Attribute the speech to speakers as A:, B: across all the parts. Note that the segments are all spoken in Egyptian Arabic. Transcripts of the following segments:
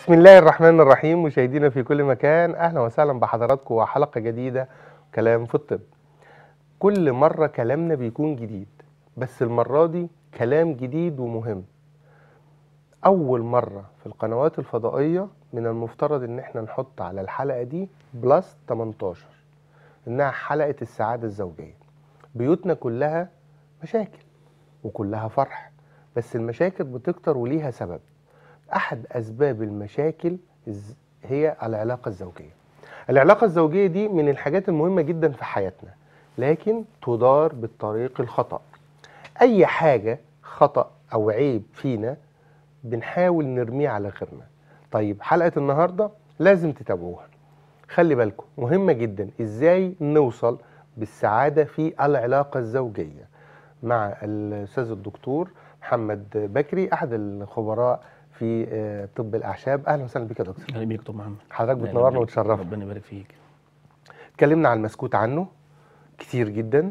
A: بسم الله الرحمن الرحيم مشاهدينا في كل مكان اهلا وسهلا بحضراتكم وحلقه جديده كلام في الطب كل مره كلامنا بيكون جديد بس المره دي كلام جديد ومهم اول مره في القنوات الفضائيه من المفترض ان احنا نحط على الحلقه دي بلس 18 انها حلقه السعاده الزوجيه بيوتنا كلها مشاكل وكلها فرح بس المشاكل بتكتر وليها سبب احد اسباب المشاكل الز- هي العلاقه الزوجيه العلاقه الزوجيه دي من الحاجات المهمه جدا في حياتنا لكن تدار بالطريق الخطا اي حاجه خطا او عيب فينا بنحاول نرميه على غيرنا طيب حلقه النهارده لازم تتابعوها خلي بالكم مهمه جدا ازاي نوصل بالسعاده في العلاقه الزوجيه مع الاستاذ الدكتور محمد بكري احد الخبراء في آه، طب الاعشاب اهلا وسهلا بك يا دكتور
B: اهلا بيك دكتور محمد
A: حضرتك
B: أهلا
A: بتنورنا
B: بيك.
A: وتشرفنا
B: ربنا يبارك فيك
A: اتكلمنا عن المسكوت عنه كتير جدا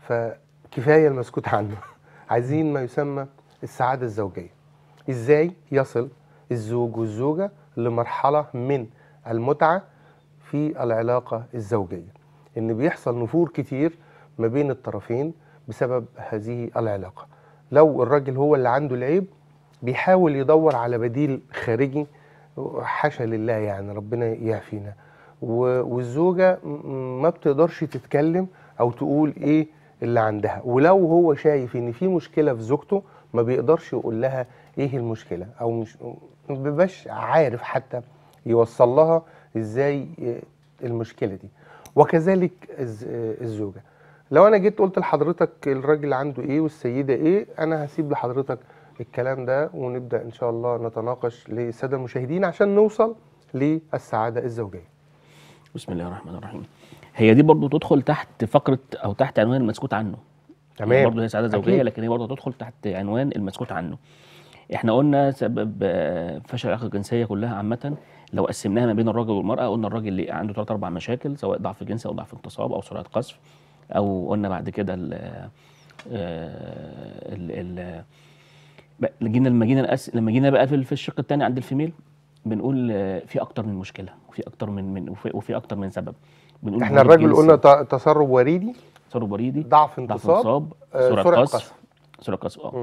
A: فكفايه المسكوت عنه عايزين ما يسمى السعاده الزوجيه ازاي يصل الزوج والزوجه لمرحله من المتعه في العلاقه الزوجيه ان بيحصل نفور كتير ما بين الطرفين بسبب هذه العلاقه لو الراجل هو اللي عنده العيب بيحاول يدور على بديل خارجي حاشا لله يعني ربنا يعافينا و- والزوجه م- ما بتقدرش تتكلم او تقول ايه اللي عندها ولو هو شايف ان في مشكله في زوجته ما بيقدرش يقول لها ايه المشكله او مش ما بيبقاش عارف حتى يوصل لها ازاي المشكله دي وكذلك الز- الزوجه لو انا جيت قلت لحضرتك الراجل عنده ايه والسيده ايه انا هسيب لحضرتك الكلام ده ونبدا ان شاء الله نتناقش للساده المشاهدين عشان نوصل للسعاده الزوجيه
B: بسم الله الرحمن الرحيم هي دي برضو تدخل تحت فقره او تحت عنوان المسكوت عنه
A: تمام.
B: برضه هي سعاده زوجيه
A: أكيد.
B: لكن هي برضه تدخل تحت عنوان المسكوت عنه احنا قلنا سبب آه، فشل العلاقه الجنسيه كلها عامه لو قسمناها ما بين الراجل والمراه قلنا الراجل اللي عنده ثلاث اربع مشاكل سواء ضعف جنسي او ضعف انتصاب او سرعه قذف او قلنا بعد كده ال آه، ال ال بقى- جينا لما جينا نقس لما جينا بقى في في الشق الثاني عند الفيميل بنقول آه، في اكتر من مشكله وفي اكتر من من وفي, وفي اكتر من سبب بنقول
A: احنا
B: ضعف
A: الراجل
B: جنسي،
A: قلنا ت- تسرب وريدي
B: تسرب وريدي
A: ضعف
B: ضعف
A: انتصاب
B: انتصاب
A: آه،
B: سرعه
A: سرعة
B: قذف
A: قذف.
B: سرعه قذف اه
A: مم.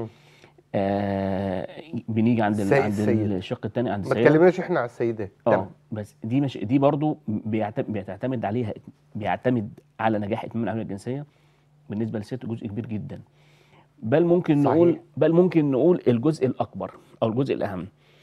B: آه، بنيجي عند ال-
A: السي-
B: عند
A: السيدة.
B: الشق الثاني عند
A: ما
B: السيدة
A: تكلمناش احنا على السيدات
B: اه
A: تمام
B: بس دي مش دي برضو بيعتمد, بيعتمد عليها بيعتمد على نجاح اتمام العمليه الجنسيه بالنسبه للست جزء كبير جدا بل ممكن
A: صحيح.
B: نقول بل ممكن نقول الجزء الاكبر او الجزء الاهم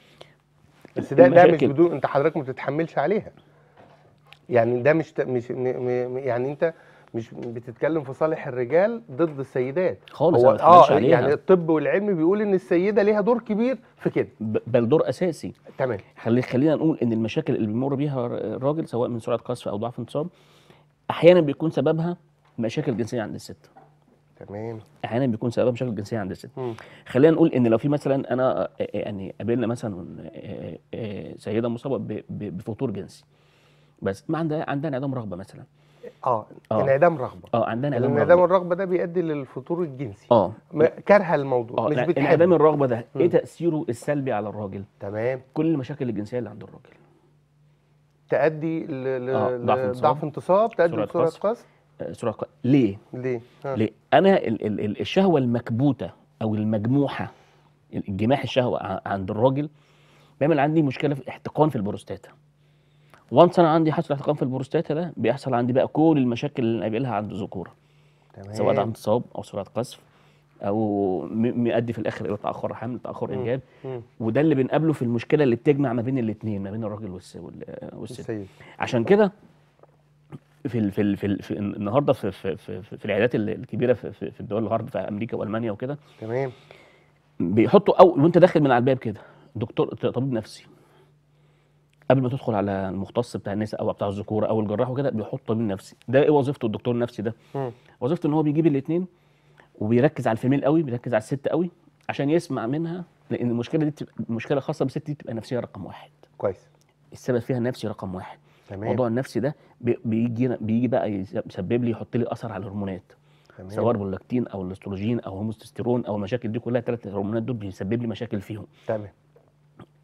A: بس ده ده مش
B: المشاكل.
A: بدون انت حضرتك ما بتتحملش عليها يعني ده مش ت- مش م م يعني انت مش بتتكلم في صالح الرجال ضد السيدات
B: خالص
A: هو
B: أنا ما بتكلمش
A: اه
B: عليها.
A: يعني الطب والعلم بيقول ان السيده ليها دور كبير في كده
B: ب- بل دور اساسي
A: تمام
B: خلي خلينا نقول ان المشاكل اللي بيمر بيها الراجل سواء من سرعه قذف او ضعف انتصاب احيانا بيكون سببها مشاكل جنسيه عند الست
A: تمام
B: احيانا بيكون سببها مشاكل جنسيه عند الست
A: مم.
B: خلينا نقول ان لو في مثلا انا آه، آه، يعني قابلنا مثلا آه، آه، سيده مصابه ب- ب- بفتور جنسي بس ما عندها عندها انعدام رغبه مثلا
A: اه
B: آه.
A: انعدام رغبه
B: اه عندها انعدام
A: الانعدام
B: رغبه
A: الرغبه ده بيؤدي للفتور الجنسي
B: اه
A: ما- كارهه الموضوع
B: اه
A: مش
B: لا،
A: بتحب
B: انعدام الرغبه ده ايه
A: مم.
B: تاثيره السلبي على الراجل
A: تمام
B: كل المشاكل الجنسيه اللي عند الراجل
A: تؤدي ل- ل-
B: آه، ضعف
A: ل-
B: انتصاب.
A: ضعف انتصاب تؤدي
B: سرعة
A: لسرعه
B: قذف.
A: قذف
B: آه، سرعه ق- ليه
A: ليه؟ ها.
B: ليه انا ال ال ال الشهوه المكبوته او المجموحه الجماح الشهوه ع- عند الراجل بيعمل عندي مشكله في احتقان في البروستاتا وانس انا عندي حصل احتقان في البروستاتا ده بيحصل عندي بقى كل المشاكل اللي نقابلها عند الذكوره سواء ضعف
A: تمام
B: انتصاب او سرعه قذف او م- مؤدي في الاخر الى تاخر حمل تاخر
A: مم.
B: انجاب
A: مم.
B: وده اللي بنقابله في المشكله اللي بتجمع ما بين الاثنين ما بين الراجل والس- وال- والست
A: السيد
B: عشان كده في ال في ال في, ال في النهارده في في في, في العيادات ال- الكبيره في, في, في الدول الغرب في امريكا والمانيا وكده
A: تمام
B: بيحطوا او وانت داخل من على الباب كده دكتور طبيب نفسي قبل ما تدخل على المختص بتاع النساء او بتاع الذكوره او الجراح وكده بيحط طبيب نفسي ده ايه وظيفته الدكتور النفسي ده
A: مم.
B: وظيفته ان هو بيجيب الاثنين وبيركز على الفيميل قوي بيركز على الست قوي عشان يسمع منها لان المشكله دي بتبقى مشكله خاصه بالست دي بتبقى نفسيه رقم واحد
A: كويس
B: السبب فيها نفسي رقم واحد
A: تمام
B: الموضوع النفسي ده بي- بيجي بيجي بقى يسبب لي يحط لي اثر على الهرمونات
A: تمام
B: سواء البرولاكتين او الاستروجين او الهوموستيرون او المشاكل دي كلها الثلاث هرمونات دول بيسبب لي مشاكل فيهم
A: تمام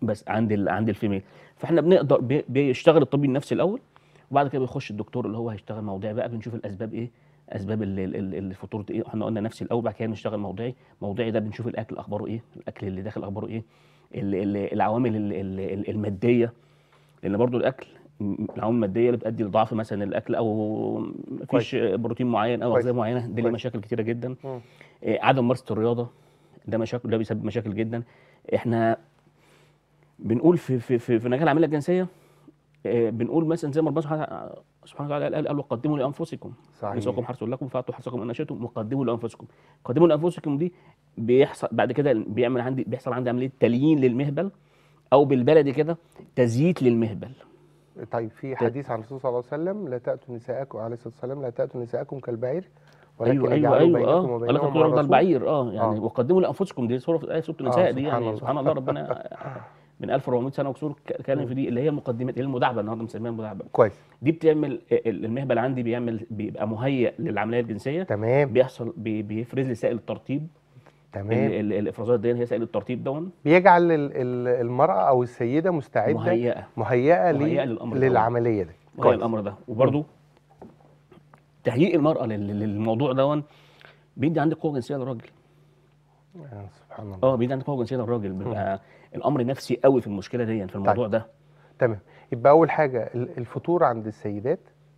B: بس عند ال... عند الفيميل فاحنا بنقدر بي... بيشتغل الطبيب النفسي الاول وبعد كده بيخش الدكتور اللي هو هيشتغل موضعي بقى بنشوف الاسباب ايه اسباب ال- ال- ال- الفطور ايه احنا قلنا نفسي الاول بعد كده نشتغل موضعي موضعي ده بنشوف الاكل اخباره ايه الاكل اللي داخل اخباره ايه ال- ال- العوامل ال- ال- ال- الماديه لان برضو الاكل م- العوامل الماديه اللي بتؤدي لضعف مثلا الاكل او مفيش بروتين معين او
A: كويس.
B: اغذيه معينه دي ليه
A: كويس.
B: مشاكل كتيره جدا
A: مم.
B: إيه، عدم ممارسه الرياضه ده مشاكل ده بيسبب مشاكل جدا احنا بنقول في في في, في نجاح العمليه الجنسيه آه، بنقول مثلا زي ما ربنا سبحانه سبحانه وتعالى قال قال وقدموا لانفسكم
A: صحيح
B: نساؤكم حرث لكم فاتوا حرثكم ان شئتم وقدموا لانفسكم قدموا لانفسكم دي بيحصل بعد كده بيعمل عندي بيحصل عندي عمليه تليين للمهبل او بالبلدي كده تزييت للمهبل
A: طيب في حديث عن الرسول صلى الله عليه وسلم لا تاتوا نساءكم عليه الصلاه والسلام لا تاتوا نساءكم كالبعير ولكن
B: ايوه ايوه
A: اجعلوا
B: ايوه
A: بينكم
B: اه
A: وبينهم
B: ولا تقولوا
A: مع
B: رضا
A: الرسول.
B: البعير اه يعني
A: آه.
B: وقدموا لانفسكم دي سوره في ايه سوره النساء دي
A: سبحان
B: يعني
A: الله.
B: سبحان الله ربنا من 1400 سنه وكسور كلام في دي اللي هي المقدمات اللي هي المداعبه النهارده مسميها المداعبه
A: كويس
B: دي بتعمل ال- المهبل عندي بيعمل بيبقى مهيئ للعمليه الجنسيه
A: تمام
B: بيحصل بي- بيفرز لي سائل الترطيب
A: تمام
B: ال- ال- الافرازات دي هي سائل الترطيب دون
A: بيجعل ال- ال- المراه او السيده مستعده
B: مهيئه
A: مهيئه
B: مهيئة
A: لل-
B: للأمر ده.
A: للعمليه دي
B: وهي
A: كويس.
B: الامر ده وبرده تهيئ المراه لل- للموضوع دون بيدي عندك قوه جنسيه للراجل
A: آه، سبحان الله
B: اه بيدي عندك قوه جنسيه للراجل بيبقى الامر نفسي قوي في المشكله دي في الموضوع ده
A: تمام يبقى اول حاجه ال- الفطور عند السيدات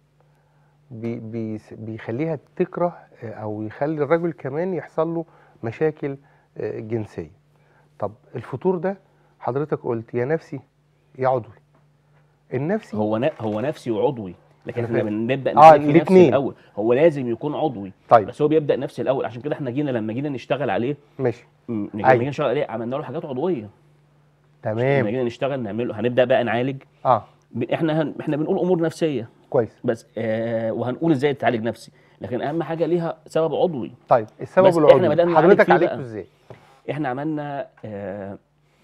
A: بي بي بيخليها تكره آه، او يخلي الرجل كمان يحصل له مشاكل آه، جنسيه طب الفطور ده حضرتك قلت يا نفسي يا عضوي النفسي
B: هو نا هو نفسي وعضوي لكن
A: أنا
B: احنا
A: فاهم.
B: بنبدا
A: آه،
B: نعالج في نفسي
A: الاتنين.
B: الاول هو لازم يكون عضوي
A: طيب
B: بس هو بيبدا نفسي الاول عشان كده احنا جينا لما جينا نشتغل عليه
A: ماشي
B: م- لما
A: أيوة.
B: جينا نشتغل عليه عملنا له حاجات عضويه لما
A: تمام
B: جينا نشتغل نعمل له هنبدا بقى نعالج
A: اه
B: ب- احنا هن احنا بنقول امور نفسيه
A: كويس
B: بس آه وهنقول ازاي تعالج نفسي لكن اهم حاجه ليها سبب عضوي
A: طيب السبب
B: بس إحنا
A: العضوي
B: بدأنا نعالج
A: حضرتك
B: فيه
A: عالجته
B: بقى.
A: ازاي
B: احنا عملنا آه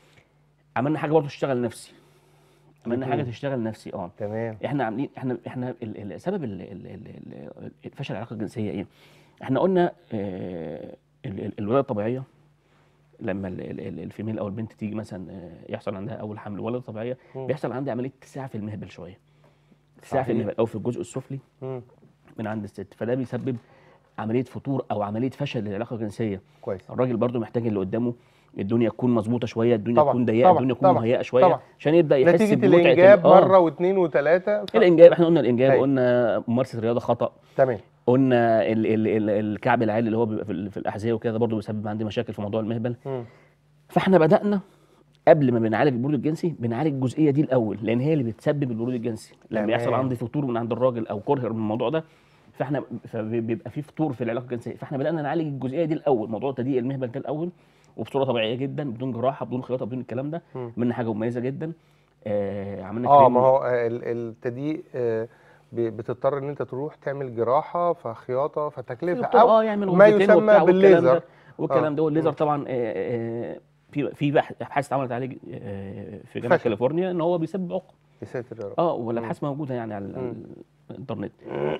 B: عملنا حاجه برضه تشتغل نفسي عملنا حاجه
A: مهم.
B: تشتغل نفسي اه
A: تمام
B: احنا عاملين احنا احنا ال- ال- سبب ال- ال- ال- ال- فشل العلاقه الجنسيه ايه؟ احنا قلنا آه، ال- ال- الولاده الطبيعيه لما ال- ال- ال- الفيميل او البنت تيجي مثلا آه، يحصل عندها اول حمل ولاده طبيعيه
A: مم.
B: بيحصل عندي عمليه اتساع في المهبل شويه اتساع في
A: صحيح.
B: المهبل او في الجزء السفلي
A: مم.
B: من عند الست فده بيسبب عمليه فتور او عمليه فشل للعلاقه الجنسيه
A: كويس
B: الراجل برضو محتاج اللي قدامه الدنيا تكون مظبوطه شويه الدنيا
A: طبعا،
B: تكون ضيقه
A: طبعا،
B: الدنيا تكون
A: طبعا،
B: مهيئه شويه
A: طبعا.
B: عشان يبدا يحس
A: نتيجه
B: بمتعه
A: الانجاب
B: ال- آه.
A: مره واثنين وثلاثه ف...
B: الانجاب احنا قلنا الانجاب
A: أيوة.
B: قلنا ممارسه الرياضه خطا
A: تمام
B: قلنا ال ال ال الكعب العالي اللي هو بيبقى في, ال- في الاحذيه وكده برضه بيسبب عندي مشاكل في موضوع المهبل
A: مم.
B: فاحنا بدانا قبل ما بنعالج البرود الجنسي بنعالج الجزئيه دي الاول لان هي اللي بتسبب البرود الجنسي لما
A: تمام.
B: يحصل عندي فتور من عند الراجل او كره من الموضوع ده فاحنا فبيبقى في فتور في العلاقه الجنسيه فاحنا بدانا نعالج الجزئيه دي الاول موضوع تضييق المهبل ده الاول وبصوره طبيعيه جدا بدون جراحه بدون خياطه بدون الكلام ده
A: مم.
B: عملنا حاجه مميزه جدا آه عملنا
A: اه
B: كريم
A: ما هو آه، ال- التضييق آه، ب- بتضطر ان انت تروح تعمل جراحه فخياطه فتكلفه
B: دكتور
A: او
B: اه يعمل
A: ما
B: غرفتين
A: يسمى
B: وبتاع والكلام
A: بالليزر.
B: ده والكلام
A: آه.
B: ده والليزر
A: مم.
B: طبعا آه، آه، في في بح- ابحاث اتعملت عليه آه، في جامعه
A: فشل.
B: كاليفورنيا ان هو بيسبب عقم
A: يا ساتر يا رب
B: اه والابحاث موجوده يعني على
A: مم.
B: الانترنت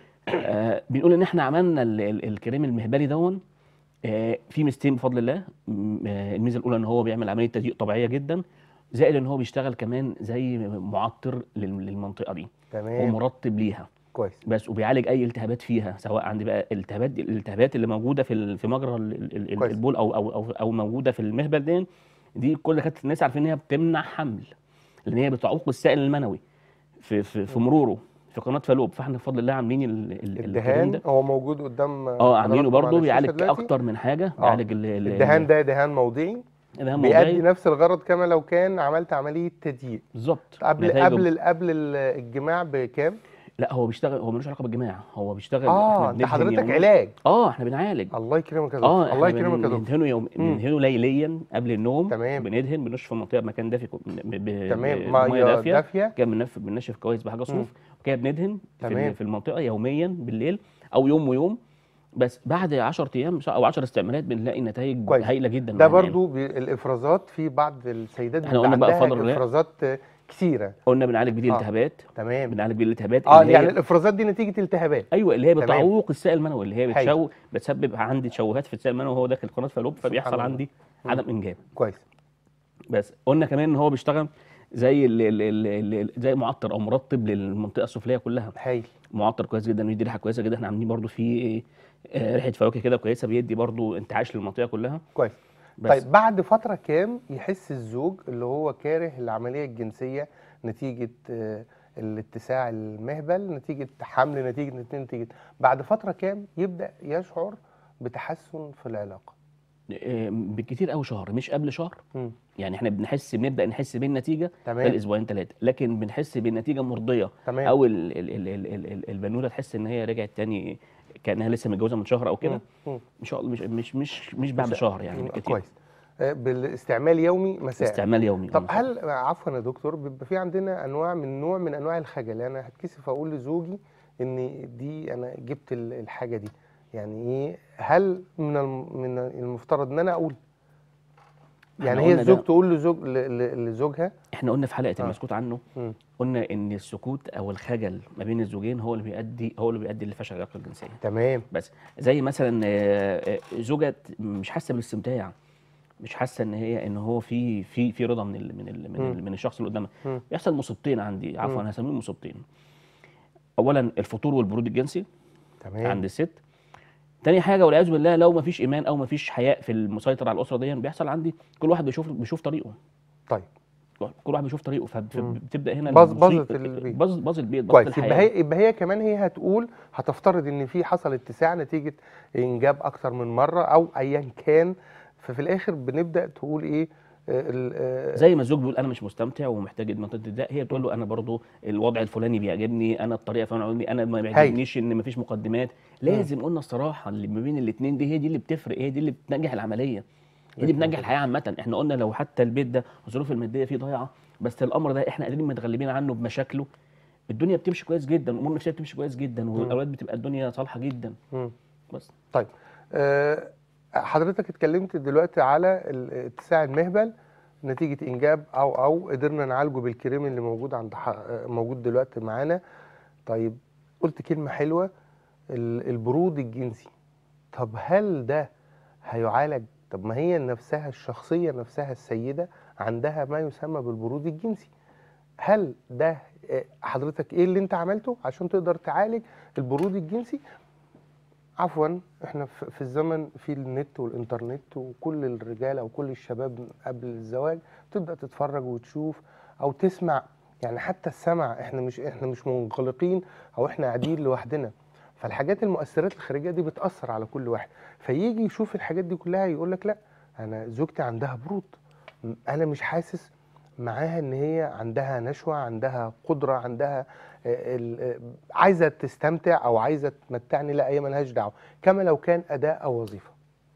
B: آه بنقول ان احنا عملنا ال- ال- الكريم المهبلي دون آه في ميزتين بفضل الله م- آه الميزه الاولى ان هو بيعمل عمليه تضييق طبيعيه جدا زائد ان هو بيشتغل كمان زي معطر لل- للمنطقه دي
A: تمام
B: ومرطب ليها
A: كويس
B: بس وبيعالج اي التهابات فيها سواء عندي بقى التهابات دي الالتهابات اللي موجوده في ال- في مجرى ال- ال- ال-
A: كويس.
B: البول او او او, أو موجوده في المهبل دي دي كل كانت الناس عارفين ان هي بتمنع حمل لان هي بتعوق السائل المنوي في في في مروره في قناه فالوب فاحنا بفضل الله عاملين ال- ال- الكريم
A: الدهان
B: ده
A: هو موجود قدام
B: اه عاملينه
A: حضراتكم على
B: برضه
A: الشاشة
B: بيعالج
A: دلوقتي.
B: اكتر من حاجه
A: آه.
B: بيعالج ال- ال-
A: الدهان ده دهان موضعي
B: دهان
A: بيأدي
B: موضعي
A: نفس الغرض كما لو كان عملت عمليه تضييق
B: بالظبط
A: قبل
B: نتائجه-
A: قبل ال- قبل ال- الجماع بكام؟
B: لا هو بيشتغل هو ملوش علاقه بالجماع هو بيشتغل
A: اه
B: إحنا
A: ده
B: بندهن
A: حضرتك
B: يومياً.
A: علاج
B: اه احنا بنعالج
A: الله يكرمك يا
B: اه
A: دكتور الله
B: احنا
A: يكرمك يا دكتور
B: بندهنه يوم
A: مم.
B: بندهنه ليليا قبل النوم
A: تمام.
B: بندهن بنشف المنطقه بمكان دافي ب- ب-
A: تمام
B: بميه
A: ميه
B: دافيه
A: دافيه
B: كده بننف بننشف كويس بحاجه
A: مم.
B: صوف وكده بندهن في,
A: تمام.
B: ال- في المنطقه يوميا بالليل او يوم ويوم بس بعد 10 ايام او 10 استعمالات بنلاقي نتائج
A: كويس.
B: هايله جدا
A: ده
B: معانا
A: برضو بي- الافرازات في بعض السيدات
B: إحنا
A: بيبقى
B: قلنا بقى
A: عندها
B: بفضل الله.
A: افرازات آه، كتيره
B: قلنا بنعالج بدي
A: آه.
B: التهابات
A: تمام
B: بنعالج بدي الالتهابات
A: اه
B: اللي هي-
A: يعني الافرازات دي نتيجه التهابات
B: ايوه اللي هي
A: تمام.
B: بتعوق السائل المنوي اللي هي
A: حلو.
B: بتشو بتسبب عندي تشوهات في السائل المنوي وهو داخل قناه فالوب فبيحصل
A: الله.
B: عندي
A: مم.
B: عدم انجاب
A: كويس
B: بس قلنا كمان ان هو بيشتغل زي ال ال ال ال زي معطر او مرطب للمنطقه السفليه كلها
A: هايل
B: معطر كويس جدا بيدي ريحه كويسه جدا احنا عاملين برضو فيه آه، ريحه فواكه كده كويسه بيدي برضو انتعاش للمنطقه كلها
A: كويس
B: بس
A: طيب بعد فترة كام يحس الزوج اللي هو كاره العملية الجنسية نتيجة آه، الاتساع المهبل نتيجة حمل نتيجة نتيجة بعد فترة كام يبدأ يشعر بتحسن في العلاقة
B: آه، بالكتير قوي شهر مش قبل شهر
A: مم.
B: يعني احنا بنحس بنبدا نحس بالنتيجه
A: تمام
B: خلال اسبوعين ثلاثه لكن بنحس بالنتيجه مرضيه
A: تمام
B: او ال ال ال ال ال ال البنوته تحس ان هي رجعت تاني كانها لسه متجوزه من شهر او كده
A: مم. مم.
B: ان شاء الله مش مش مش مش بعد
A: مش-
B: شهر يعني
A: مم.
B: بالكتير
A: كويس آه، بالاستعمال يومي مساء
B: استعمال يومي
A: طب
B: آه،
A: هل عفوا يا دكتور بيبقى في عندنا انواع من نوع من انواع الخجل انا هتكسف اقول لزوجي ان دي انا جبت ال- الحاجه دي يعني ايه هل من الم- من المفترض ان انا اقول يعني
B: إحنا
A: هي
B: قلنا
A: الزوج
B: ده-
A: تقول لزوج ل- ل- لزوجها
B: احنا قلنا في حلقه
A: آه.
B: المسكوت عنه
A: مم.
B: قلنا ان السكوت او الخجل ما بين الزوجين هو اللي بيؤدي هو اللي بيؤدي لفشل العلاقه الجنسيه
A: تمام
B: بس زي مثلا آه، آه، زوجة مش حاسه بالاستمتاع مش حاسه ان هي ان هو في في في رضا من ال من ال من,
A: مم.
B: ال من الشخص اللي قدامها
A: مم.
B: بيحصل مصيبتين عندي عفوا
A: مم.
B: انا هسميهم مصيبتين اولا الفتور والبرود الجنسي
A: تمام
B: عند الست تاني حاجه والعياذ بالله لو ما فيش ايمان او ما فيش حياء في المسيطر على الاسره دي بيحصل عندي كل واحد بيشوف بيشوف طريقه
A: طيب
B: كل واحد بيشوف طريقه فب-
A: مم.
B: فبتبدا هنا
A: باظ-
B: المصيبة-
A: باظت البيت.
B: باظ باظ البيت باظت
A: كويس
B: الحياه
A: يبقى هي يبقى هي كمان هي هتقول هتفترض ان في حصل اتساع نتيجه انجاب اكتر من مره او ايا كان ففي الاخر بنبدا تقول ايه آه، ال- آه،
B: زي ما الزوج بيقول انا مش مستمتع ومحتاج منطقه الداء هي بتقول له انا برضو الوضع الفلاني بيعجبني انا الطريقه الفلانيه عجبني انا ما بيعجبنيش ان مفيش مقدمات لازم قلنا الصراحه اللي ما بين الاثنين دي هي دي اللي بتفرق هي دي اللي بتنجح العمليه هي دي بتنجح الحياه عامه احنا قلنا لو حتى البيت ده الظروف الماديه فيه ضايعه بس الامر ده احنا قادرين متغلبين عنه بمشاكله الدنيا بتمشي كويس جدا الامور النفسيه بتمشي كويس جدا والاولاد بتبقى الدنيا صالحه جدا
A: مم.
B: بس
A: طيب آه، حضرتك اتكلمت دلوقتي على ال- اتساع المهبل نتيجة إنجاب أو أو قدرنا نعالجه بالكريم اللي موجود عند ح- آه، موجود دلوقتي معانا طيب قلت كلمة حلوة ال- البرود الجنسي طب هل ده هيعالج طب ما هي نفسها الشخصية نفسها السيدة عندها ما يسمى بالبرود الجنسي هل ده آه، حضرتك ايه اللي انت عملته عشان تقدر تعالج البرود الجنسي عفوا احنا في في الزمن في النت والانترنت وكل الرجال او كل الشباب قبل الزواج تبدا تتفرج وتشوف او تسمع يعني حتى السمع احنا مش احنا مش منغلقين او احنا قاعدين لوحدنا فالحاجات المؤثرات الخارجيه دي بتاثر على كل واحد فيجي يشوف الحاجات دي كلها يقول لك لا انا زوجتي عندها برود م- انا مش حاسس معاها ان هي عندها نشوه عندها قدره عندها آه، ال- آه، عايزه تستمتع او عايزه تمتعني لا هي ملهاش دعوه كما لو كان اداء او وظيفه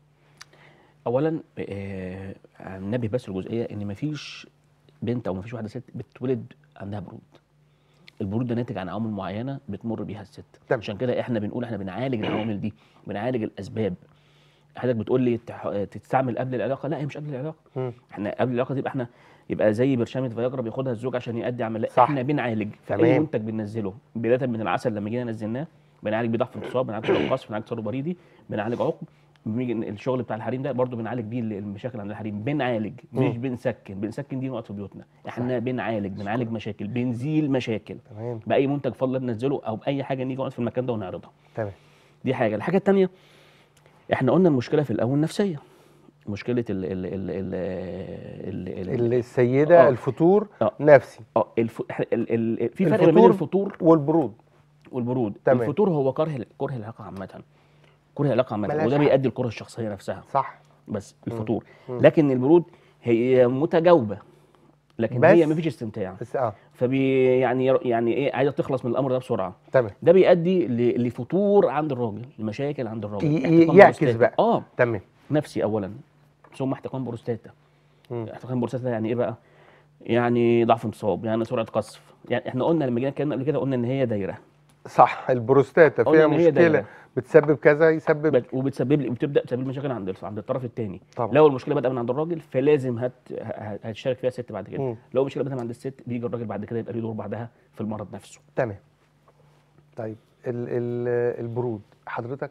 B: اولا آه، نبه بس الجزئيه ان مفيش بنت او مفيش واحده ست بتولد عندها برود البرود ده ناتج عن عوامل معينه بتمر بيها الست
A: تمام.
B: عشان كده احنا بنقول احنا بنعالج العوامل دي بنعالج الاسباب حضرتك بتقول لي تح- تستعمل قبل العلاقه لا هي مش قبل العلاقه
A: مم.
B: احنا قبل العلاقه دي يبقى احنا يبقى زي برشامه فياجرا بياخدها الزوج عشان يؤدي عمل لا
A: صح.
B: احنا بنعالج في اي
A: تمام.
B: منتج بننزله بدايه من العسل لما جينا نزلناه بنعالج بيه ضعف انتصاب بنعالج سرطان قصف بنعالج تسرب بريدي بنعالج عقم بنيجي الشغل بتاع الحريم ده برضه بنعالج بيه المشاكل عند الحريم بنعالج مش
A: مم.
B: بنسكن بنسكن دي نقط في بيوتنا احنا بنعالج بنعالج مشاكل بنزيل مشاكل
A: تمام
B: باي منتج فضل ننزله او باي حاجه نيجي نقعد في المكان ده ونعرضها
A: تمام
B: دي حاجه الحاجه الثانيه احنا قلنا المشكله في الاول نفسيه مشكله ال ال ال ال ال ال
A: السيده
B: آه.
A: الفتور
B: آه.
A: نفسي
B: اه الف... ال... ال... في فرق ما بين
A: الفطور
B: الفطور
A: والبرود
B: والبرود
A: تمام.
B: الفطور هو كره كره العلاقه عامه كره العلاقه عامه
A: ملهاش
B: وده
A: حل.
B: بيؤدي الكره الشخصيه نفسها
A: صح
B: بس الفطور
A: مم.
B: لكن البرود هي متجاوبه لكن
A: بس-
B: هي مفيش استمتاع
A: بس اه
B: فبي يعني يعني ايه عايزه تخلص من الامر ده بسرعه
A: تمام
B: ده بيؤدي ل... لفتور عند الراجل لمشاكل عند الراجل
A: ي-
B: احتقان
A: يعكس
B: بروستاتا.
A: بقى.
B: اه
A: تمام
B: نفسي اولا ثم احتقان بروستاتا
A: مم.
B: احتقان بروستاتا يعني ايه بقى يعني ضعف انتصاب يعني سرعه قصف يعني احنا قلنا لما جينا اتكلمنا قبل كده قلنا ان هي دايره
A: صح البروستاتا
B: قلنا
A: فيها
B: إن هي
A: مشكله
B: دايرة.
A: بتسبب كذا يسبب
B: بت- وبتسبب لي وبتبدا تسبب مشاكل عند عند الطرف الثاني
A: طبعا
B: لو المشكله بدأ من عند الراجل فلازم هت... ه- هتشارك فيها الست بعد كده
A: مم.
B: لو المشكله بدأ من عند الست بيجي الراجل بعد كده يبقى ليه دور بعدها في المرض نفسه
A: تمام طيب ال ال البرود حضرتك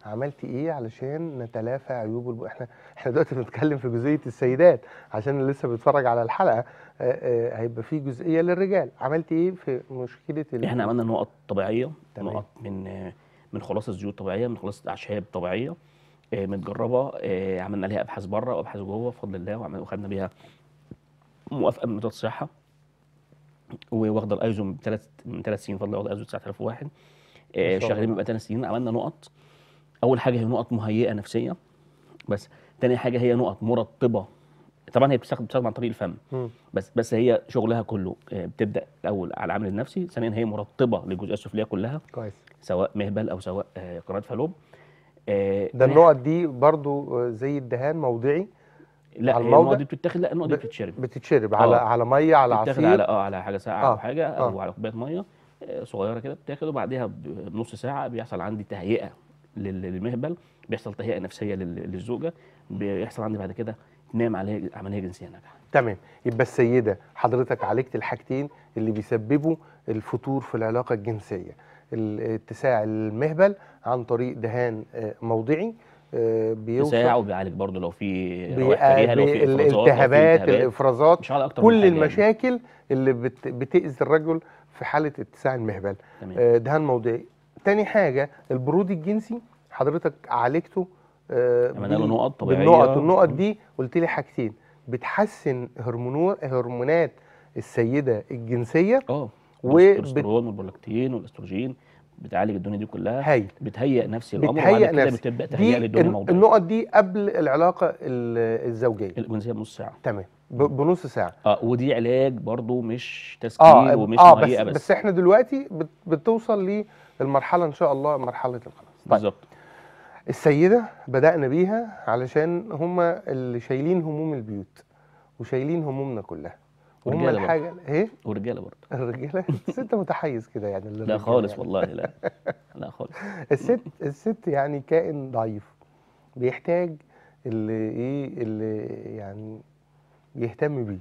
A: عملت ايه علشان نتلافى عيوب الب... احنا احنا دلوقتي بنتكلم في جزئيه السيدات عشان اللي لسه بيتفرج على الحلقه آه، آه، هيبقى في جزئيه للرجال عملت ايه في مشكله ال...
B: احنا عملنا نقط طبيعيه
A: تمام.
B: نقط من آه، من خلاص زيوت طبيعيه من خلاص اعشاب طبيعيه آه، متجربه آه، عملنا عليها ابحاث بره وابحاث جوه بفضل الله وعملنا- وخدنا بيها موافقه من وزاره الصحه وواخده الايزو من ثلاث من ثلاث سنين بفضل الله واخده ايزو 9001
A: ما
B: آه،
A: شاء
B: شغالين
A: الله.
B: بقى ثلاث سنين عملنا نقط اول حاجه هي نقط مهيئه نفسيا بس تاني حاجه هي نقط مرطبه طبعا هي بتستخدم بتستخدم عن طريق الفم
A: مم.
B: بس بس هي شغلها كله آه، بتبدا الاول على العامل النفسي ثانيا هي مرطبه للجزئيه السفليه كلها
A: كويس
B: سواء مهبل او سواء آه، قناه فالوب آه،
A: ده
B: تاني
A: النقط دي برضو آه، زي الدهان موضعي
B: لا
A: على
B: هي
A: الموضع؟
B: النقط دي بتتاخد لا النقط دي
A: ب-
B: بتتشرب
A: بتتشرب على
B: آه.
A: على ميه على
B: بتتاخد
A: عصير
B: على اه على حاجه ساقعه
A: آه،
B: او حاجه او
A: آه.
B: على كوبايه ميه آه، صغيره كده بتاخد وبعديها ب- بنص ساعه بيحصل عندي تهيئه لل- للمهبل بيحصل تهيئه نفسيه لل- للزوجه بيحصل عندي بعد كده تنام عليه عمليه جنسيه ناجحه
A: تمام يبقى السيده حضرتك عالجت الحاجتين اللي بيسببوا الفتور في العلاقه الجنسيه ال- اتساع المهبل عن طريق دهان آه، موضعي آه، بيوصل
B: بساعة وبيعالج برضه لو في
A: بي-
B: روائح
A: آه،
B: كريهه لو
A: بي-
B: في افرازات لو في
A: الالتهابات
B: التهابات
A: الافرازات
B: مش على اكتر من
A: كل
B: حاجة يعني.
A: المشاكل اللي بت- بتاذي الرجل في حاله اتساع المهبل
B: تمام
A: آه، دهان موضعي تاني حاجه البرود الجنسي حضرتك عالجته آه،
B: عملنا له
A: بال-
B: نقط طبيعيه
A: بالنقط النقط دي قلت لي حاجتين بتحسن هرمونو هرمونات السيده الجنسيه
B: اه
A: وبت-
B: والتستوستيرون والبرولاكتين والاستروجين بتعالج الدنيا دي كلها
A: هايل
B: بتهيئ نفسي الامر
A: بتهيئ
B: وبعد كده
A: نفسي.
B: بتبدا
A: دي
B: تهيئ للدنيا
A: الن-
B: موضوعيه
A: النقط دي قبل العلاقه ال- الزوجيه
B: الجنسيه بنص ساعه
A: تمام ب- بنص ساعه
B: اه ودي علاج برضه مش تسكين
A: اه
B: ومش
A: اه بس,
B: مهيئه
A: بس
B: بس,
A: بس احنا دلوقتي بت- بتوصل للمرحله ان شاء الله مرحله الخلاص طيب
B: بالظبط
A: السيده بدانا بيها علشان هم اللي شايلين هموم البيوت وشايلين همومنا كلها وهم
B: والرجالة
A: الحاجه ايه
B: والرجاله برضه
A: الرجاله بس انت متحيز كده يعني
B: لا
A: للرجالة
B: خالص
A: يعني.
B: والله لا لا خالص
A: الست الست يعني كائن ضعيف بيحتاج اللي ايه اللي يعني يهتم بيه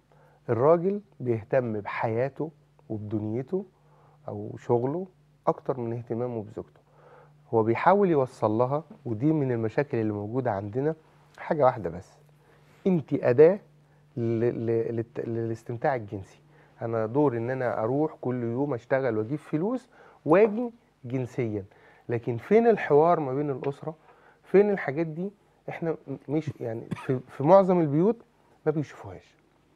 A: الراجل بيهتم بحياته وبدنيته او شغله اكتر من اهتمامه بزوجته هو بيحاول يوصل لها ودي من المشاكل اللي موجوده عندنا حاجه واحده بس انت اداه ل- ل- للت- للاستمتاع الجنسي انا دور ان انا اروح كل يوم اشتغل واجيب فلوس واجي جنسيا لكن فين الحوار ما بين الاسره فين الحاجات دي احنا م- مش يعني في, في معظم البيوت ما بيشوفوهاش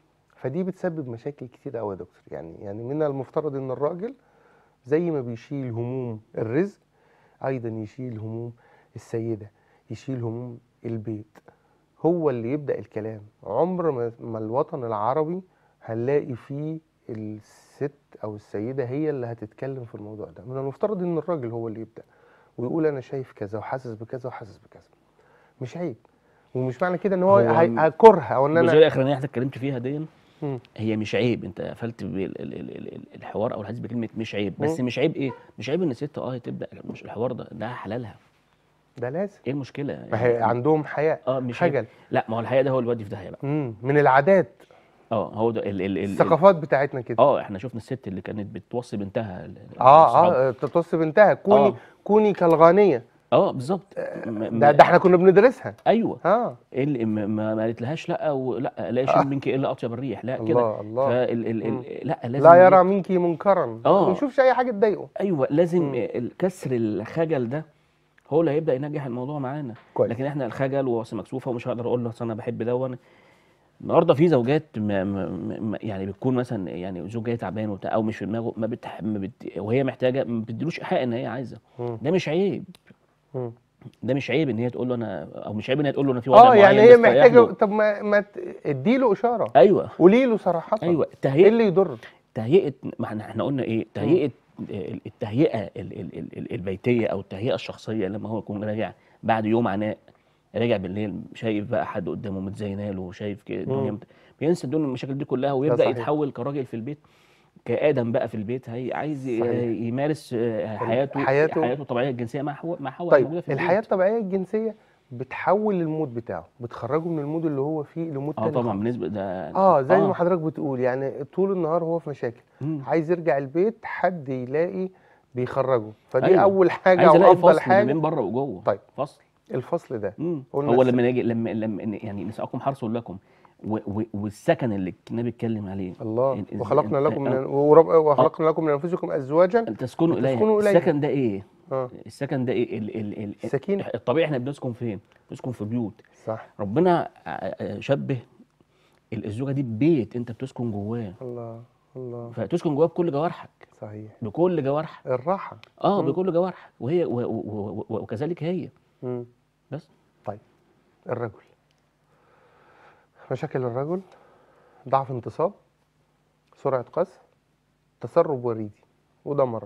A: فدي بتسبب مشاكل كتير قوي يا دكتور يعني يعني من المفترض ان الراجل زي ما بيشيل هموم الرزق ايضا يشيل هموم السيده يشيل هموم البيت هو اللي يبدا الكلام عمر ما ما الوطن العربي هنلاقي فيه الست او السيده هي اللي هتتكلم في الموضوع ده من المفترض ان الراجل هو اللي يبدا ويقول انا شايف كذا وحاسس بكذا وحاسس بكذا مش عيب ومش معنى كده ان هو,
B: هو
A: هي-
B: م-
A: هكره او ان
B: الجزئيه
A: انا
B: الاخرانيه اللي احنا اتكلمت فيها دي
A: مم.
B: هي مش عيب انت قفلت بال- ال- ال- ال- ال- الحوار او الحديث بكلمه مش عيب بس
A: مم.
B: مش عيب ايه مش عيب ان الست اه تبدا مش الحوار ده ده حلالها
A: ده لازم
B: ايه المشكله
A: ما هي عندهم حياء
B: اه مش عيب
A: خجل
B: لا ما هو الحقيقه ده هو اللي بيودي في داهيه بقى
A: مم. من العادات
B: اه هو ده ال ال ال ال
A: الثقافات بتاعتنا كده
B: اه احنا شفنا الست اللي كانت بتوصي بنتها ل-
A: اه
B: لأصحابها.
A: اه تتص بنتها كوني
B: آه.
A: كوني كالغانيه
B: اه بالظبط م-
A: ده
B: م-
A: ده احنا كنا بندرسها
B: ايوه
A: اه
B: ايه اللي ما, ما ما قالتلهاش لا ولا لا يشم منك الا اطيب الريح لا كده
A: الله الله
B: فال ال
A: مم.
B: ال لا لازم
A: لا يرى منك منكرا
B: آه.
A: ما يشوفش اي حاجه تضايقه
B: ايوه لازم
A: مم.
B: الكسر الخجل ده هو اللي هيبدا ينجح الموضوع معانا
A: كويس.
B: لكن احنا الخجل وراس مكسوفه ومش هقدر اقول له أصل انا بحب دون النهارده في زوجات ما ما ما يعني بتكون مثلا يعني زوجها تعبان وبتاع او مش في دماغه ما بتح ما بت وهي محتاجه ما بتديلوش ايحاء ان هي عايزه
A: مم.
B: ده مش عيب
A: مم.
B: ده مش عيب ان هي تقول له انا او مش عيب ان هي تقول له انا في وضع
A: اه
B: معين
A: يعني هي
B: بستريح
A: محتاجه
B: له.
A: طب ما ما ت- اديله اشاره
B: ايوه
A: قولي له صراحه
B: ايوه
A: ايه
B: التهيئه
A: اللي يضر
B: تهيئه ما احنا احنا قلنا ايه تهيئه التهيئه ال- ال- ال- ال- البيتيه او التهيئه الشخصيه لما هو يكون راجع بعد يوم عناء راجع بالليل شايف بقى حد قدامه متزينه له وشايف كده الدنيا
A: مم.
B: مت... بينسى الدنيا المشاكل دي كلها ويبدا
A: صحيح.
B: يتحول كراجل في البيت كادم بقى في البيت هي عايز ي-
A: صحيح.
B: يمارس آه، حياته
A: حياته.
B: حياته الطبيعيه الجنسيه مع حواء مع حواء الموجودة
A: طيب
B: في البيت.
A: الحياه الطبيعيه الجنسيه بتحول المود بتاعه بتخرجه من المود اللي هو فيه لمود
B: اه
A: تاني
B: طبعا
A: خالص.
B: بالنسبه ده
A: اه زي ما حضرتك بتقول يعني طول النهار هو في مشاكل
B: مم.
A: عايز يرجع البيت حد يلاقي بيخرجوا فدي
B: أيوة.
A: اول حاجه
B: عايز
A: او
B: الاقي
A: افضل
B: فصل
A: حاجه
B: بين بره وجوه
A: طيب.
B: فصل
A: الفصل ده
B: مم.
A: قلنا
B: هو
A: الس-
B: لما نيجي لما لما يعني نساءكم حرث لكم و- و- والسكن اللي النبي اتكلم عليه
A: الله
B: ال-
A: وخلقنا
B: ال-
A: لكم
B: آه.
A: من ورب- وخلقنا لكم من انفسكم ازواجا
B: تسكنوا اليها
A: تسكنوا إليها.
B: السكن ده ايه
A: اه
B: السكن ده ايه ال ال ال
A: السكينه
B: الطبيعي احنا بنسكن فين بنسكن في بيوت
A: صح
B: ربنا ع- ع- شبه ال- الزوجه دي ببيت انت بتسكن جواه
A: الله الله
B: فتسكن جواه بكل جوارحك
A: صحيح
B: بكل جوارحك
A: الراحه
B: اه
A: مم.
B: بكل جوارحك وهي و و و و وكذلك هي
A: مم.
B: بس
A: طيب الرجل مشاكل الرجل ضعف انتصاب سرعة قذف تسرب وريدي وده مرض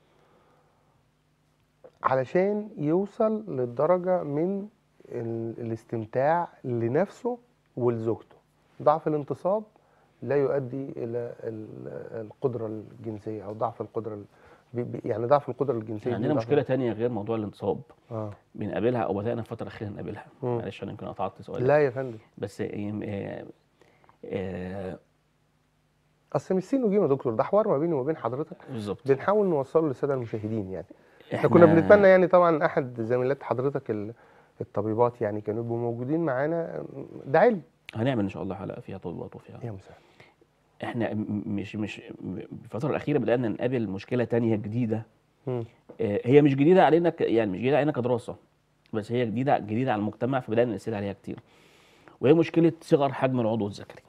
A: علشان يوصل للدرجة من ال- الاستمتاع لنفسه ولزوجته ضعف الانتصاب لا يؤدي إلى ال- القدرة الجنسية أو ضعف القدرة ال- بي- بي- يعني ضعف القدرة الجنسية
B: عندنا
A: ضعف-
B: مشكله تانية غير موضوع الانتصاب
A: آه.
B: بنقابلها او بدانا الفتره الاخيره نقابلها
A: مم.
B: معلش انا يمكن قطعت سؤالك
A: لا يا فندم
B: بس آه، آه، آه،
A: اصل مش سين وجيم يا دكتور ده حوار ما بيني وما بين حضرتك
B: بالظبط
A: بنحاول نوصله للساده المشاهدين يعني احنا كنا بنتمنى يعني طبعا احد زميلات حضرتك ال- الطبيبات يعني كانوا يبقوا موجودين معانا ده علم
B: هنعمل ان شاء الله حلقه فيها طلبات وفيها
A: يا مساء
B: احنا م- مش مش م- الفتره الاخيره بدانا نقابل مشكله تانية جديده
A: مم.
B: آه، هي مش جديده علينا ك... يعني مش جديده علينا كدراسه بس هي جديده جديده على المجتمع فبدانا نسال عليها كتير وهي مشكله صغر حجم العضو الذكري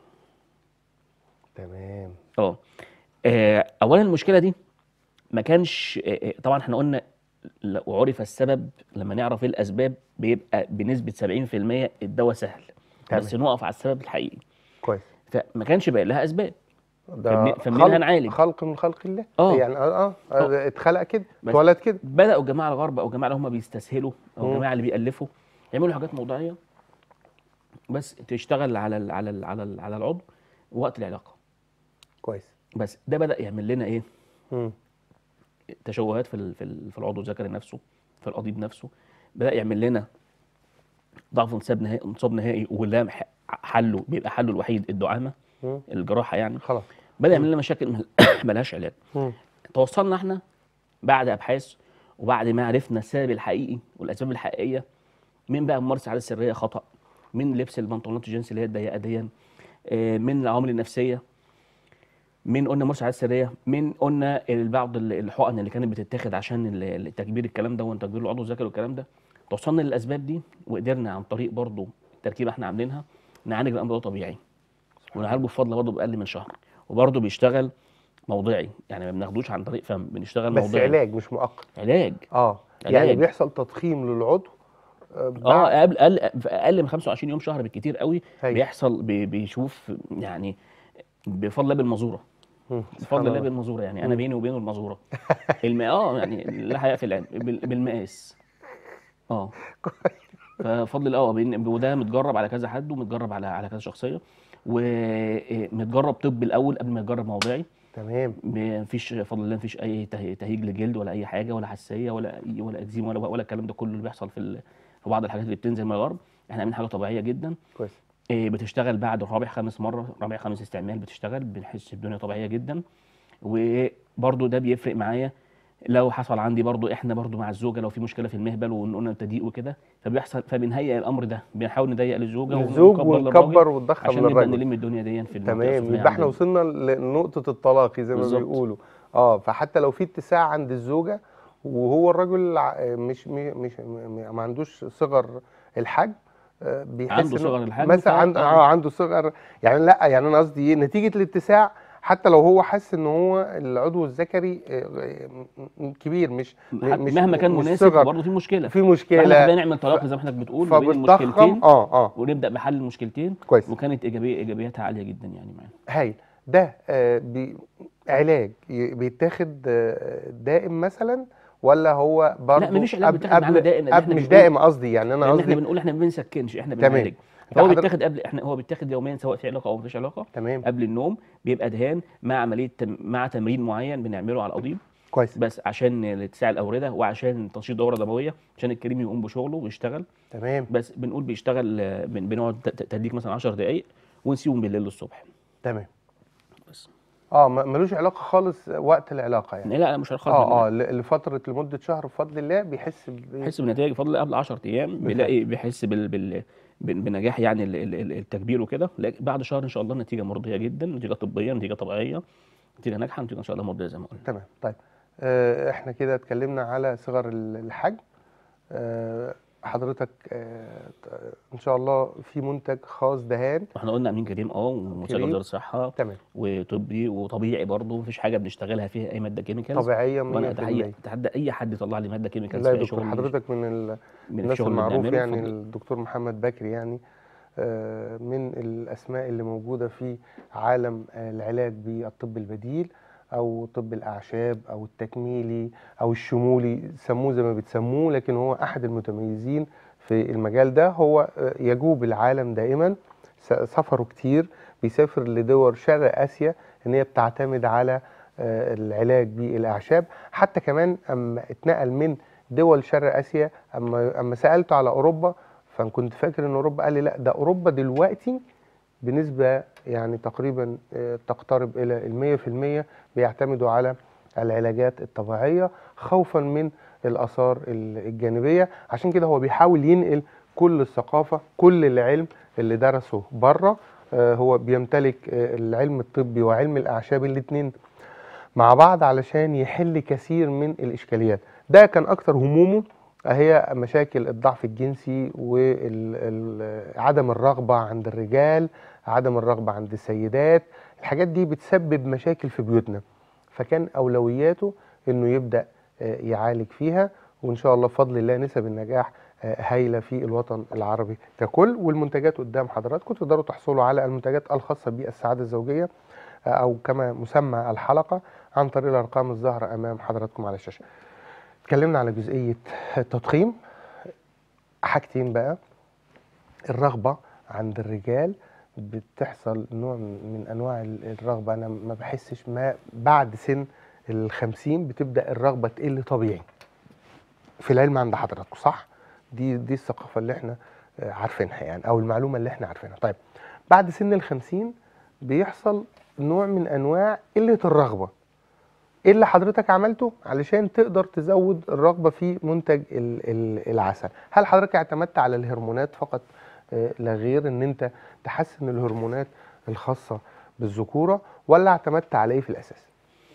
A: تمام
B: اه آه، اولا المشكله دي ما كانش آه، آه، طبعا احنا قلنا لو عرف السبب لما نعرف ايه الاسباب بيبقى بنسبه 70% الدواء سهل
A: تمام.
B: بس نقف على السبب الحقيقي
A: كويس
B: فما كانش باقي لها اسباب
A: ده
B: فمن- فمنين
A: خلق-
B: هنعالج؟
A: خلق من خلق الله
B: آه.
A: يعني اه اه, آه. اتخلق كده
B: بس-
A: اتولد كده
B: بداوا الجماعه الغرب او الجماعه اللي هم بيستسهلوا او
A: مم.
B: الجماعه اللي بيالفوا يعملوا حاجات موضوعيه بس تشتغل على ال على ال على ال على العضو وقت العلاقه
A: كويس
B: بس ده بدا يعمل لنا ايه
A: مم.
B: تشوهات في ال- في ال- في العضو الذكري نفسه في القضيب نفسه بدا يعمل لنا ضعف انصاب نهائي انصاب نهائي ولا ح- حله بيبقى حله الوحيد الدعامه
A: مم.
B: الجراحه يعني
A: خلاص
B: بدا يعمل لنا مشاكل مل- ملهاش علاج
A: مم.
B: توصلنا احنا بعد ابحاث وبعد ما عرفنا السبب الحقيقي والاسباب الحقيقيه من بقى ممارسه عاده سريه خطا من لبس البنطلونات الجينز اللي هي الضيقه دي آه، من العوامل النفسيه من قلنا ممارسه عاده سريه من قلنا بعض ال- الحقن اللي كانت بتتاخد عشان ال- التكبير الكلام ده وتكبير العضو الذكري والكلام ده توصلنا للاسباب دي وقدرنا عن طريق برضو التركيبه احنا عاملينها نعالج الامر ده طبيعي ونعالجه بفضل برضه باقل من شهر وبرضه بيشتغل موضعي يعني ما بناخدوش عن طريق فم بنشتغل
A: بس
B: موضعي
A: علاج مش مؤقت
B: علاج
A: اه يعني
B: علاج.
A: بيحصل تضخيم للعضو آه
B: اه
A: بعد-
B: قبل اقل في اقل من 25 يوم شهر بالكتير قوي
A: هاي.
B: بيحصل بي بيشوف يعني بفضل الله بالمزوره
A: مم.
B: بفضل الله
A: الله.
B: بالمزوره يعني انا بيني وبينه المزوره الم... اه يعني لا حياء في العلم بال... بالمقاس اه ففضل الله اه بين- وده متجرب على كذا حد ومتجرب على على كذا شخصيه ومتجرب طب الاول قبل ما يتجرب موضعي
A: تمام
B: مفيش بفضل الله مفيش اي ته- تهيج للجلد ولا اي حاجه ولا حساسيه ولا أي ولا اكزيما ولا ولا الكلام ده كله اللي بيحصل في ال- في بعض الحاجات اللي بتنزل من الغرب احنا عاملين حاجه طبيعيه جدا
A: كويس
B: إيه، بتشتغل بعد رابع خامس مره رابع خامس استعمال بتشتغل بنحس بدنيا طبيعيه جدا وبرضو ده بيفرق معايا لو حصل عندي برضو احنا برضو مع الزوجه لو في مشكله في المهبل وقلنا تضييق وكده فبيحصل فبنهيئ الامر ده بنحاول نضيق للزوجه
A: الزوج
B: ونكبر
A: ونكبر
B: للراجل
A: ونضخم
B: عشان نبدا
A: للراجل
B: نلم الدنيا دي في المنطقة
A: تمام
B: السفلية
A: يبقى احنا
B: عندنا.
A: وصلنا لنقطة الطلاق زي ما
B: بالظبط.
A: بيقولوا اه فحتى لو في اتساع عند الزوجة وهو الراجل ع- مش مش, مش م- ما عندوش صغر الحجم آه، بيحس
B: عنده
A: إنه-
B: صغر الحجم
A: مثلا
B: ف-
A: عنده
B: آه.
A: اه عنده صغر يعني لا يعني انا قصدي ايه نتيجة الاتساع حتى لو هو حس ان هو العضو الذكري آه، م- م- كبير مش
B: حت-
A: مش
B: مهما كان
A: مش
B: مناسب
A: صغر.
B: برضه في مشكله
A: في
B: فاحنا
A: مشكلة
B: خلينا نعمل طلاق زي ما حضرتك بتقول ما بين المشكلتين
A: فبتضخم اه اه
B: ونبدا بحل المشكلتين
A: كويس
B: وكانت ايجابيه ايجابياتها عاليه جدا يعني معانا
A: هايل ده آه، بي علاج ي- بيتاخد آه، دائم مثلا ولا هو برضه
B: مفيش علاج بيتاخد معانا دائم، لأن
A: قبل
B: إحنا
A: مش
B: بنقول-
A: دائم قصدي يعني انا
B: لان احنا
A: قصدي
B: بنقول احنا ما بنسكنش احنا
A: تمام.
B: بنعالج
A: ده
B: فهو
A: حضرتك-
B: بيتاخد قبل احنا هو بيتاخد يوميا سواء في علاقه او مفيش علاقه
A: تمام
B: قبل النوم بيبقى دهان مع عمليه تم... مع تمرين معين بنعمله على القضيب
A: كويس
B: بس عشان اتساع الاورده وعشان تنشيط دوره دمويه عشان الكريم يقوم بشغله ويشتغل
A: تمام
B: بس بنقول بيشتغل آه، بن- بنقعد ت- ت- تديك مثلا 10 دقائق ونسيبهم بالليل للصبح
A: تمام
B: بس
A: اه ما- ملوش علاقه خالص وقت العلاقه يعني
B: لا لا مش خالص
A: اه اه ل- لفتره لمده شهر بفضل الله بيحس ب-
B: بيحس بالنتائج بفضل الله قبل 10 ايام بيلاقي بيحس بال... بال... بال- بنجاح يعني ال- ال- ال- التكبير وكده لكن بعد شهر ان شاء الله النتيجه مرضيه جدا نتيجه طبيه نتيجه طبيعيه نتيجه ناجحه نتيجه ان شاء الله مرضيه زي ما قلنا
A: تمام طيب آه احنا كده اتكلمنا على صغر ال- الحجم آه حضرتك آه ان شاء الله في منتج خاص دهان
B: احنا قلنا امين كريم اه ومساعد
A: كريم.
B: وزاره الصحه
A: تمام
B: وطبي وطبيعي برضه مفيش حاجه بنشتغلها فيها اي ماده كيميكالز
A: طبيعيه 100%
B: وانا اتحدى اتحدى اي حد يطلع لي ماده كيميكالز
A: لا
B: في
A: يا
B: اي
A: دكتور
B: شغل
A: حضرتك من ال...
B: من
A: الناس
B: الشغل اللي
A: المعروف
B: بنعمله
A: يعني
B: بفضل-
A: الدكتور محمد بكري يعني آه، من الأسماء اللي موجودة في عالم آه، العلاج بالطب البديل أو طب الأعشاب أو التكميلي أو الشمولي سموه زي ما بتسموه لكن هو أحد المتميزين في المجال ده هو آه، يجوب العالم دائما س- سفره كتير بيسافر لدول شرق آسيا إن هي بتعتمد على آه، العلاج بالأعشاب حتى كمان أما اتنقل من دول شرق آسيا أما أما سألته على أوروبا فكنت فاكر ان اوروبا قال لي لا ده اوروبا دلوقتي بنسبه يعني تقريبا آه، تقترب الى المية في المية بيعتمدوا على العلاجات الطبيعيه خوفا من الاثار ال- الجانبيه عشان كده هو بيحاول ينقل كل الثقافه كل العلم اللي درسه بره آه، هو بيمتلك آه، العلم الطبي وعلم الاعشاب الاثنين مع بعض علشان يحل كثير من الاشكاليات ده كان اكتر همومه هي مشاكل الضعف الجنسي وعدم الرغبة عند الرجال عدم الرغبة عند السيدات الحاجات دي بتسبب مشاكل في بيوتنا فكان أولوياته أنه يبدأ آه، يعالج فيها وإن شاء الله بفضل الله نسب النجاح آه، هايلة في الوطن العربي ككل والمنتجات قدام حضراتكم تقدروا تحصلوا على المنتجات الخاصة بالسعادة الزوجية آه، أو كما مسمى الحلقة عن طريق الأرقام الظاهرة أمام حضراتكم على الشاشة اتكلمنا على جزئية التضخيم حاجتين بقى الرغبة عند الرجال بتحصل نوع من أنواع ال- الرغبة أنا ما بحسش ما بعد سن الخمسين بتبدأ الرغبة تقل طبيعي في العلم عند حضراتكم صح؟ دي دي الثقافة اللي احنا آه، عارفينها يعني أو المعلومة اللي احنا عارفينها طيب بعد سن الخمسين بيحصل نوع من أنواع قلة الرغبة ايه اللي حضرتك عملته علشان تقدر تزود الرغبه في منتج ال- ال- العسل هل حضرتك اعتمدت على الهرمونات فقط آه، لا غير ان انت تحسن الهرمونات الخاصه بالذكوره ولا اعتمدت على ايه في الاساس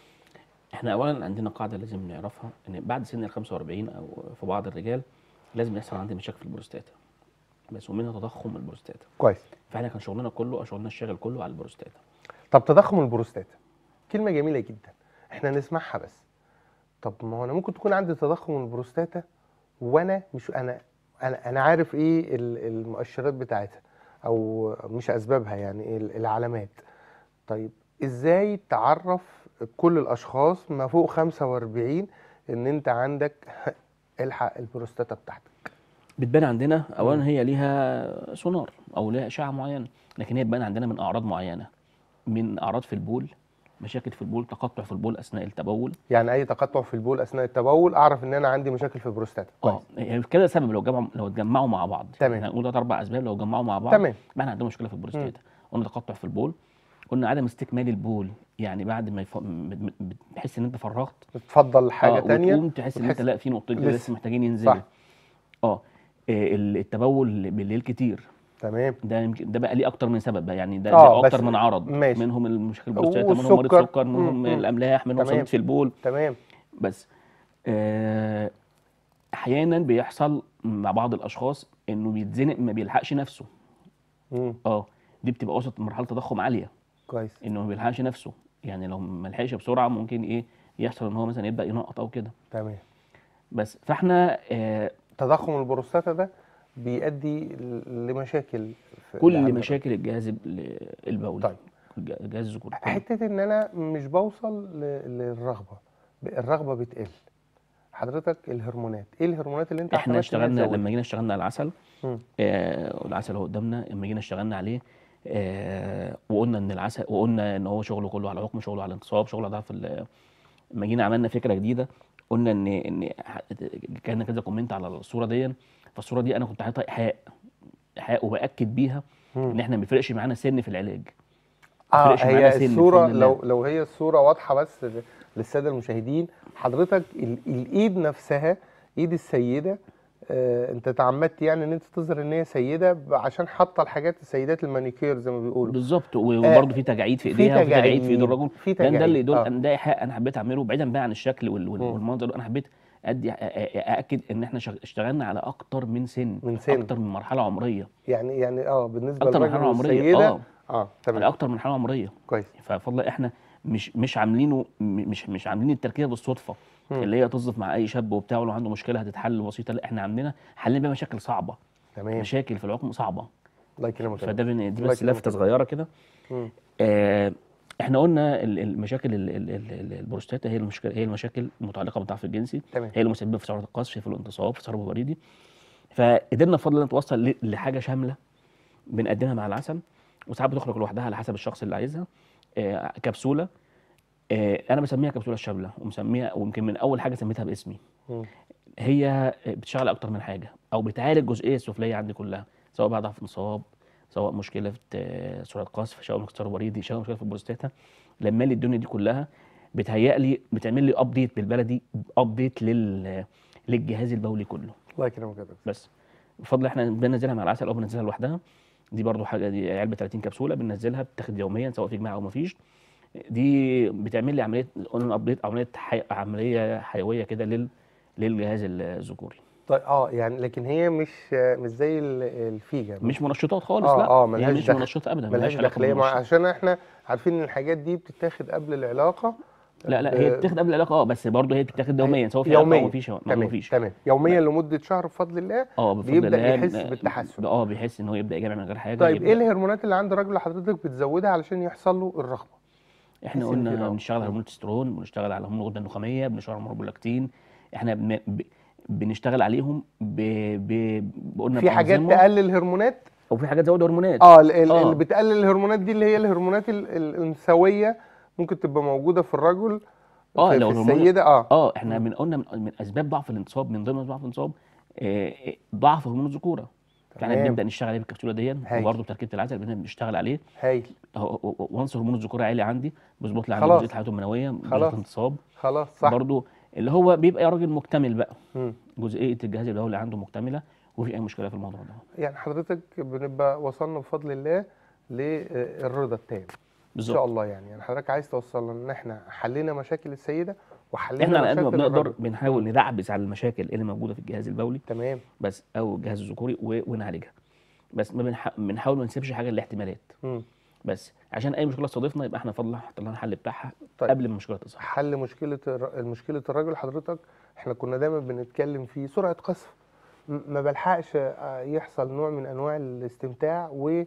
B: احنا اولا عندنا قاعده لازم نعرفها ان بعد سن ال 45 او في بعض الرجال لازم يحصل عندي مشاكل في البروستاتا بس ومنها تضخم البروستاتا
A: كويس
B: فاحنا كان شغلنا كله او شغلنا الشاغل كله على البروستاتا
A: طب تضخم البروستاتا كلمه جميله جدا احنا نسمعها بس طب ما هو انا ممكن تكون عندي تضخم البروستاتا وانا مش انا انا انا عارف ايه ال- المؤشرات بتاعتها او مش اسبابها يعني إيه ال- العلامات طيب ازاي تعرف كل الاشخاص ما فوق 45 ان انت عندك الحق البروستاتا بتاعتك
B: بتبان عندنا اولا هي ليها سونار او ليها اشعه معينه لكن هي بتبان عندنا من اعراض معينه من اعراض في البول مشاكل في البول تقطع في البول اثناء التبول
A: يعني اي تقطع في البول اثناء التبول اعرف ان انا عندي مشاكل في البروستاتا
B: اه هي كذا سبب لو جمعوا لو اتجمعوا مع بعض
A: تمام.
B: يعني هنقول ثلاث اربع اسباب لو اتجمعوا مع بعض
A: تمام
B: يبقى احنا عندنا مشكله في البروستاتا قلنا تقطع في البول قلنا عدم استكمال البول يعني بعد ما يف... م- م- بتحس ان انت فرغت
A: تفضل حاجه
B: آه،
A: تانية
B: وتقوم تحس ان انت
A: وتحس-
B: لا في نقطتين كده
A: لسه.
B: لسه محتاجين ينزلوا
A: صح.
B: اه آه، ال- التبول بالليل كتير
A: تمام
B: ده يمكن ده بقى ليه اكتر من سبب بقى يعني ده,
A: آه،
B: ده
A: بس
B: اكتر من عرض
A: ماشي.
B: منهم المشاكل البروستاتا منهم مريض
A: والسكر.
B: سكر منهم
A: مم، مم.
B: الاملاح منهم
A: تمام.
B: صديد في البول
A: تمام
B: بس آه، احيانا بيحصل مع بعض الاشخاص انه بيتزنق ما بيلحقش نفسه
A: مم.
B: اه دي بتبقى وسط مرحله تضخم عاليه
A: كويس
B: انه ما بيلحقش نفسه يعني لو ما لحقش بسرعه ممكن ايه يحصل ان هو مثلا يبدا ينقط او كده
A: تمام
B: بس فاحنا آه
A: تضخم البروستاتا ده بيؤدي ل- لمشاكل في
B: كل
A: العمل.
B: مشاكل الجهاز ال- البولي
A: طيب.
B: الج- الجهاز الذكوري
A: حته ان انا مش بوصل ل- للرغبه ب- الرغبه بتقل حضرتك الهرمونات ايه الهرمونات اللي انت
B: احنا
A: اعتمدت إنها
B: اشتغلنا
A: تزودها؟
B: لما جينا اشتغلنا على العسل
A: مم.
B: آه والعسل اهو قدامنا لما جينا اشتغلنا عليه آه وقلنا ان العسل وقلنا ان هو شغله كله على عقم شغله على انتصاب شغله على ضعف ال- لما جينا عملنا فكره جديده قلنا ان ان ح- كان كذا كومنت على الصوره دي فالصوره دي انا كنت حاططها ايحاء ايحاء وباكد بيها
A: مم.
B: ان احنا ما بيفرقش معانا سن في العلاج
A: اه
B: تفرقش معانا
A: هي
B: سن
A: الصوره
B: بفضل الله.
A: لو لو هي الصوره واضحه بس ل- للساده المشاهدين حضرتك ال- الايد نفسها ايد السيده آه انت تعمدت يعني ان انت تظهر ان هي سيده ب- عشان حاطه الحاجات السيدات المانيكير زي ما بيقولوا
B: بالظبط و- وبرضه في تجاعيد في ايديها وفي تجاعيد في ايد الرجل
A: في
B: ده ده اللي يدل
A: آه.
B: ان ده ايحاء انا حبيت اعمله بعيدا بقى عن الشكل وال- وال-
A: مم.
B: والمنظر انا حبيت ادي أ- أ- ااكد ان احنا شغ- اشتغلنا على اكتر من سن
A: من سن.
B: اكتر من مرحله عمريه
A: يعني يعني اه بالنسبه
B: اكتر من
A: للراجل
B: مرحله عمريه
A: والسيده
B: اه
A: اه
B: على
A: تمام
B: اكتر من مرحله عمريه
A: كويس
B: ففضل احنا مش مش عاملينه م- مش مش عاملين التركيبه بالصدفه
A: مم.
B: اللي هي تصدف مع اي شاب وبتاع ولو عنده مشكله هتتحل بسيطه لا احنا عاملينها حلين بيها مشاكل صعبه
A: تمام
B: مشاكل في العقم صعبه
A: الله يكرمك يا
B: فده بن- دي
A: الله
B: بس
A: يكرمك
B: لفته
A: يا
B: صغيره كده
A: مم.
B: آه، احنا قلنا ال- المشاكل ال- ال- ال- ال- البروستاتا هي المشكله هي المشاكل المتعلقه بالضعف الجنسي
A: تمام
B: هي المسببه في ثوره القذف في الانتصاب في التسرب الوريدي فقدرنا بفضل الله نتوصل ل- لحاجه شامله بنقدمها مع العسل وساعات بتخرج لوحدها على حسب الشخص اللي عايزها آه، كبسوله آه، انا بسميها كبسوله الشامله ومسميها ويمكن من اول حاجه سميتها باسمي
A: مم.
B: هي بتشتغل اكتر من حاجه او بتعالج الجزئيه السفليه عندي كلها سواء بقى ضعف انصاب سواء مشكله في آه، سرعه قذف سواء مكسر وريدي سواء مشكله في البروستاتا لما لي الدنيا دي كلها بتهيأ لي بتعمل لي ابديت بالبلدي ابديت لل للجهاز البولي كله
A: الله يكرمك يا دكتور
B: بس بفضل احنا بننزلها مع العسل او بننزلها لوحدها دي برضو حاجه دي علبه 30 كبسوله بننزلها بتاخد يوميا سواء في جماعه او ما فيش دي بتعمل لي عمليه قلنا ابديت عمليه حي... عمليه حيويه كده لل للجهاز الذكوري
A: طيب اه يعني لكن هي مش مش زي ال- الفيجا
B: مش منشطات خالص
A: آه،
B: لا
A: آه،
B: هي
A: ملهاش
B: مش
A: دخل.
B: منشطه ابدا
A: ملهاش
B: علاقة
A: داخليه مع
B: بالمنشط.
A: عشان احنا عارفين ان الحاجات دي بتتاخد قبل العلاقه
B: لا لا هي
A: ب-
B: بتاخد قبل العلاقه اه بس برضه هي بتتاخد يوميا سواء في علاقه او
A: يوميا
B: ما فيش ما
A: تمام
B: فيش
A: تمام يوميا لمده شهر بفضل الله
B: اه بفضل
A: بيبدأ
B: الله
A: يحس
B: ب-
A: بالتحسن.
B: اه بيحس ان هو يبدا يجامع من غير حاجه
A: طيب
B: يبدأ
A: ايه الهرمونات اللي عند الراجل اللي حضرتك بتزودها علشان يحصل له الرغبه
B: احنا
A: تحس إن في
B: قلنا
A: رغبة.
B: بنشتغل على هرمون التستيرون بنشتغل على هرمون الغده النخاميه بنشتغل على هرمون البرولاكتين احنا بن... ب... بنشتغل عليهم ب... ب... قلنا
A: في حاجات
B: بأنظمة،
A: تقلل هرمونات
B: وفي حاجات زود هرمونات
A: اه ال- ال-
B: آه.
A: اللي بتقلل الهرمونات دي اللي هي الهرمونات ال- الانثويه ممكن تبقى موجوده في الرجل
B: آه،
A: في,
B: لو
A: في
B: الهرمون-
A: السيده اه
B: اه احنا من قلنا من, من اسباب ضعف الانتصاب من ضمن اسباب ضعف الانتصاب آه، آه، ضعف هرمون الذكوره فاحنا
A: تمام.
B: بنبدا نشتغل عليه بالكبسوله دي
A: هايل.
B: وبرضه بتركيبه العسل بنبدا نشتغل عليه
A: هايل
B: وانس هرمون الذكوره عالي عندي بيظبط لي عندي
A: خلاص.
B: جزئيه الحياه المنويه
A: خلاص.
B: جزئيه الانتصاب
A: خلاص صح
B: برضه اللي هو بيبقى راجل مكتمل بقى
A: مم.
B: جزئيه الجهاز البولي عنده مكتمله وفي اي مشكله في الموضوع ده
A: يعني حضرتك بنبقى وصلنا بفضل الله للرضا التام ان شاء
B: بالظبط
A: الله يعني يعني حضرتك عايز توصل لنا ان احنا حلينا مشاكل السيده وحلينا
B: احنا على قد ما
A: مشاكل
B: بنقدر
A: الرجل.
B: بنحاول ندعبس على المشاكل اللي موجوده في الجهاز البولي
A: تمام
B: بس او الجهاز الذكوري و- ونعالجها بس ما بنح- بنحاول ما نسيبش حاجه للاحتمالات
A: مم.
B: بس عشان اي مشكله تصادفنا يبقى احنا فضل حط لنا الحل بتاعها
A: طيب.
B: قبل ما المشكله تظهر
A: حل مشكله الر- مشكله الرجل حضرتك احنا كنا دايما بنتكلم في سرعه قذف م- ما بلحقش آه، يحصل نوع من انواع الاستمتاع و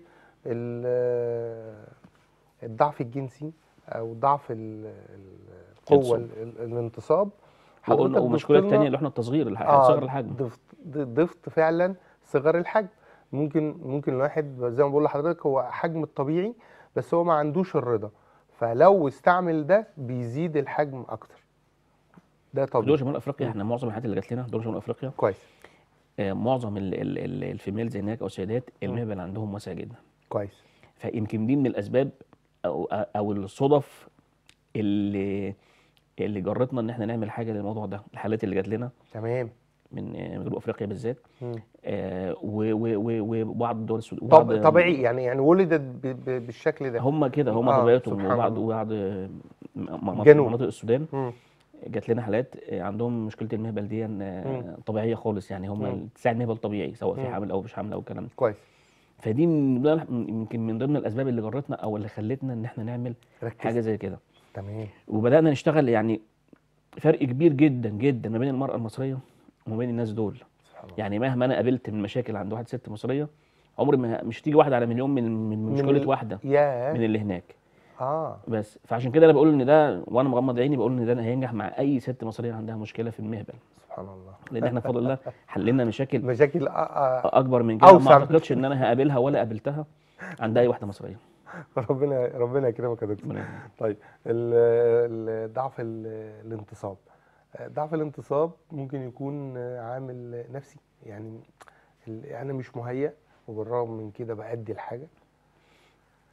A: الضعف الجنسي او ضعف ال- ال- القوه
B: الانتصاب.
A: ال- ال- الانتصاب
B: وقلنا-
A: حضرتك
B: والمشكله
A: ضفت لنا-
B: الثانيه اللي احنا التصغير الح-
A: آه،
B: صغر الحجم
A: ضفت ضفت فعلا صغر الحجم ممكن ممكن الواحد زي ما بقول لحضرتك هو حجم الطبيعي بس هو ما عندوش الرضا فلو استعمل ده بيزيد الحجم اكتر ده
B: في دول
A: طبيعي
B: شمال افريقيا احنا معظم الحالات اللي جات لنا دول شمال افريقيا
A: كويس
B: آه، معظم ال- ال- ال- الفيميلز هناك او السيدات المهبل عندهم واسع جدا
A: كويس
B: فيمكن دي من الاسباب او او الصدف اللي اللي جرتنا ان احنا نعمل حاجه للموضوع ده الحالات اللي جات لنا
A: تمام
B: من آه، من جنوب افريقيا بالذات
A: مم.
B: آه، و- و- و- وبعض الدول السودان
A: طب طبيعي يعني يعني ولدت ب- ب- بالشكل ده
B: هم كده هم
A: آه،
B: طبيعتهم
A: سبحان
B: وبعض
A: الله.
B: وبعض آه، م- مناطق
A: جنوب.
B: مناطق السودان
A: مم.
B: جات لنا حالات آه، عندهم مشكله المهبل دي آه،
A: مم.
B: طبيعيه خالص يعني
A: مم.
B: هم تساعد مهبل طبيعي سواء في
A: مم.
B: حمل او مش حمل او الكلام ده
A: كويس
B: فدي من ضمن- يمكن من ضمن الاسباب اللي جرتنا او اللي خلتنا ان احنا نعمل
A: ركز
B: حاجه زي كده
A: تمام
B: وبدانا نشتغل يعني فرق كبير جدا جدا ما بين المراه المصريه وما بين الناس دول
A: سبحان الله
B: يعني مهما انا قابلت من مشاكل عند واحده ست مصريه عمري ما مش تيجي واحده على مليون من من
A: من
B: مشكله
A: ال-
B: واحده
A: ياه
B: من اللي هناك
A: اه
B: بس فعشان كده انا بقول ان ده وانا مغمض عيني بقول ان ده هينجح مع اي ست مصريه عندها مشكله في المهبل
A: سبحان الله
B: لان احنا بفضل الله حلينا مشاكل
A: مشاكل آه آه
B: اكبر من كده ما
A: أوسع من
B: اعتقدش ان انا هقابلها ولا قابلتها عند اي واحده مصريه
A: ربنا ربنا يكرمك يا دكتور
B: ربنا يكرمك.
A: طيب ال- ال- ضعف ال- الانتصاب ضعف الانتصاب ممكن يكون عامل نفسي يعني ال- انا مش مهيأ وبالرغم من كده بأدي الحاجه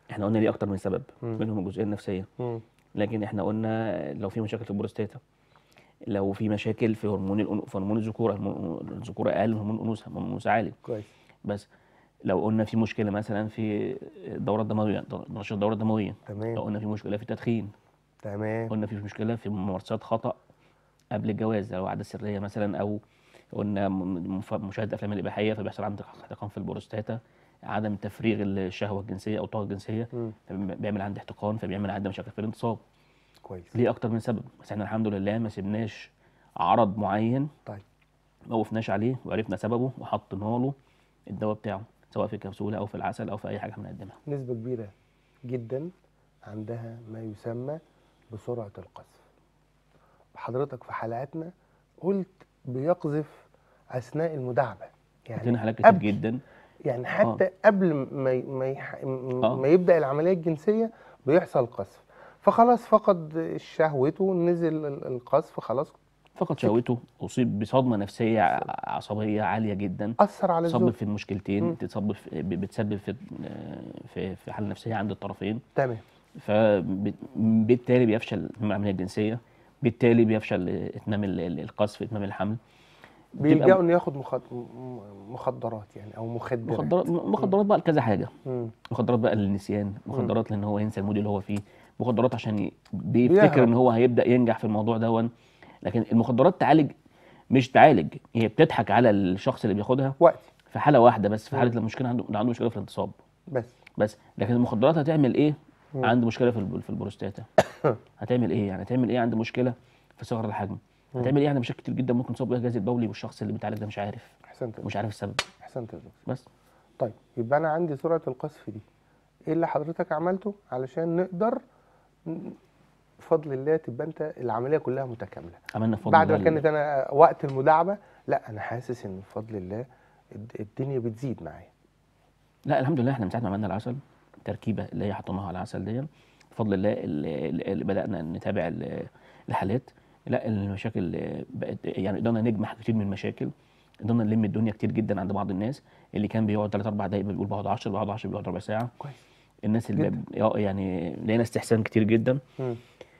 B: احنا قلنا ليه اكتر من سبب
A: مم.
B: منهم الجزئيه النفسيه
A: مم.
B: لكن احنا قلنا لو في مشاكل في البروستاتا لو في مشاكل في هرمون الأنو... في هرمون الذكوره هرمون الذكوره اقل من هرمون الانوثه هرمون الانوثه عالي
A: كويس
B: بس لو قلنا في مشكله مثلا في الدوره الدمويه نشاط الدوره الدمويه لو
A: تمام
B: قلنا في مشكله في التدخين
A: تمام
B: قلنا في مشكله في ممارسات خطا قبل الجواز لو عاده سريه مثلا او قلنا م- مف- مشاهده افلام الاباحيه فبيحصل عندك احتقان في البروستاتا عدم تفريغ الشهوه الجنسيه او الطاقه الجنسيه
A: مم.
B: بيعمل عندي احتقان فبيعمل عندي مشاكل في الانتصاب
A: كويس
B: ليه اكتر من سبب بس احنا الحمد لله ما سيبناش عرض معين
A: طيب
B: ما وقفناش عليه وعرفنا سببه وحطينا له الدواء بتاعه سواء في كبسوله او في العسل او في اي حاجه بنقدمها
A: نسبة كبيرة جدا عندها ما يسمى بسرعة القذف حضرتك في حلقاتنا قلت بيقذف أثناء المداعبة
B: عندنا
A: يعني
B: حالات كتير
A: قبل
B: جدا
A: يعني حتى قبل ما ي- ما, يح...
B: آه.
A: ما يبدأ العملية الجنسية بيحصل قذف فخلاص فقد شهوته نزل ال- القذف خلاص
B: فقد شهوته اصيب بصدمه نفسيه ع- عصبيه عاليه جدا
A: أثر على
B: تسبب
A: الزوج
B: في المشكلتين
A: مم.
B: تسبب في ب- بتسبب في في في حاله نفسيه عند الطرفين
A: تمام
B: فبالتالي بيفشل العمليه الجنسيه بالتالي بيفشل اتمام ال- ال- القذف اتمام الحمل بتبقى
A: بيلجأوا إنه ياخد مخد... م- مخدرات يعني أو مخدرات
B: مخدرات مخدرات بقى لكذا حاجه
A: مم.
B: مخدرات بقى للنسيان مخدرات لان هو ينسى المود اللي هو فيه مخدرات عشان ي- بيفتكر
A: بيهرب.
B: ان هو هيبدا ينجح في الموضوع دون لكن المخدرات تعالج مش تعالج هي بتضحك على الشخص اللي بياخدها
A: وقتي
B: في حاله واحده بس في حاله المشكله عنده عنده مشكله في الانتصاب
A: بس
B: بس لكن المخدرات هتعمل ايه
A: مم.
B: عنده مشكله في الب- في البروستاتا هتعمل ايه يعني هتعمل ايه عنده مشكله في صغر الحجم هتعمل ايه عند مشاكل كتير جدا ممكن تصاب بيها الجهاز البولي والشخص اللي بيتعالج ده مش عارف
A: أحسنت
B: مش عارف السبب
A: أحسنت يا دكتور
B: بس
A: طيب يبقى انا عندي سرعه القذف دي ايه اللي حضرتك عملته علشان نقدر ن- بفضل الله تبقى انت العمليه كلها متكامله
B: عملنا بفضل
A: بعد ما
B: الله
A: كانت انا وقت المداعبه لا انا حاسس ان بفضل الله الد- الدنيا بتزيد معايا
B: لا الحمد لله احنا من ساعه ما عملنا العسل التركيبه اللي هي حطيناها على العسل دي بفضل الله اللي, اللي بدانا نتابع ال- الحالات لا المشاكل بقت يعني قدرنا نجمع كتير من المشاكل قدرنا نلم الدنيا كتير جدا عند بعض الناس اللي كان بيقعد 3 4 دقايق بيقول بقعد 10 بقعد 10 بيقعد ربع ساعه
A: كويس
B: الناس اللي اه يعني لقينا استحسان كتير جدا
A: مم.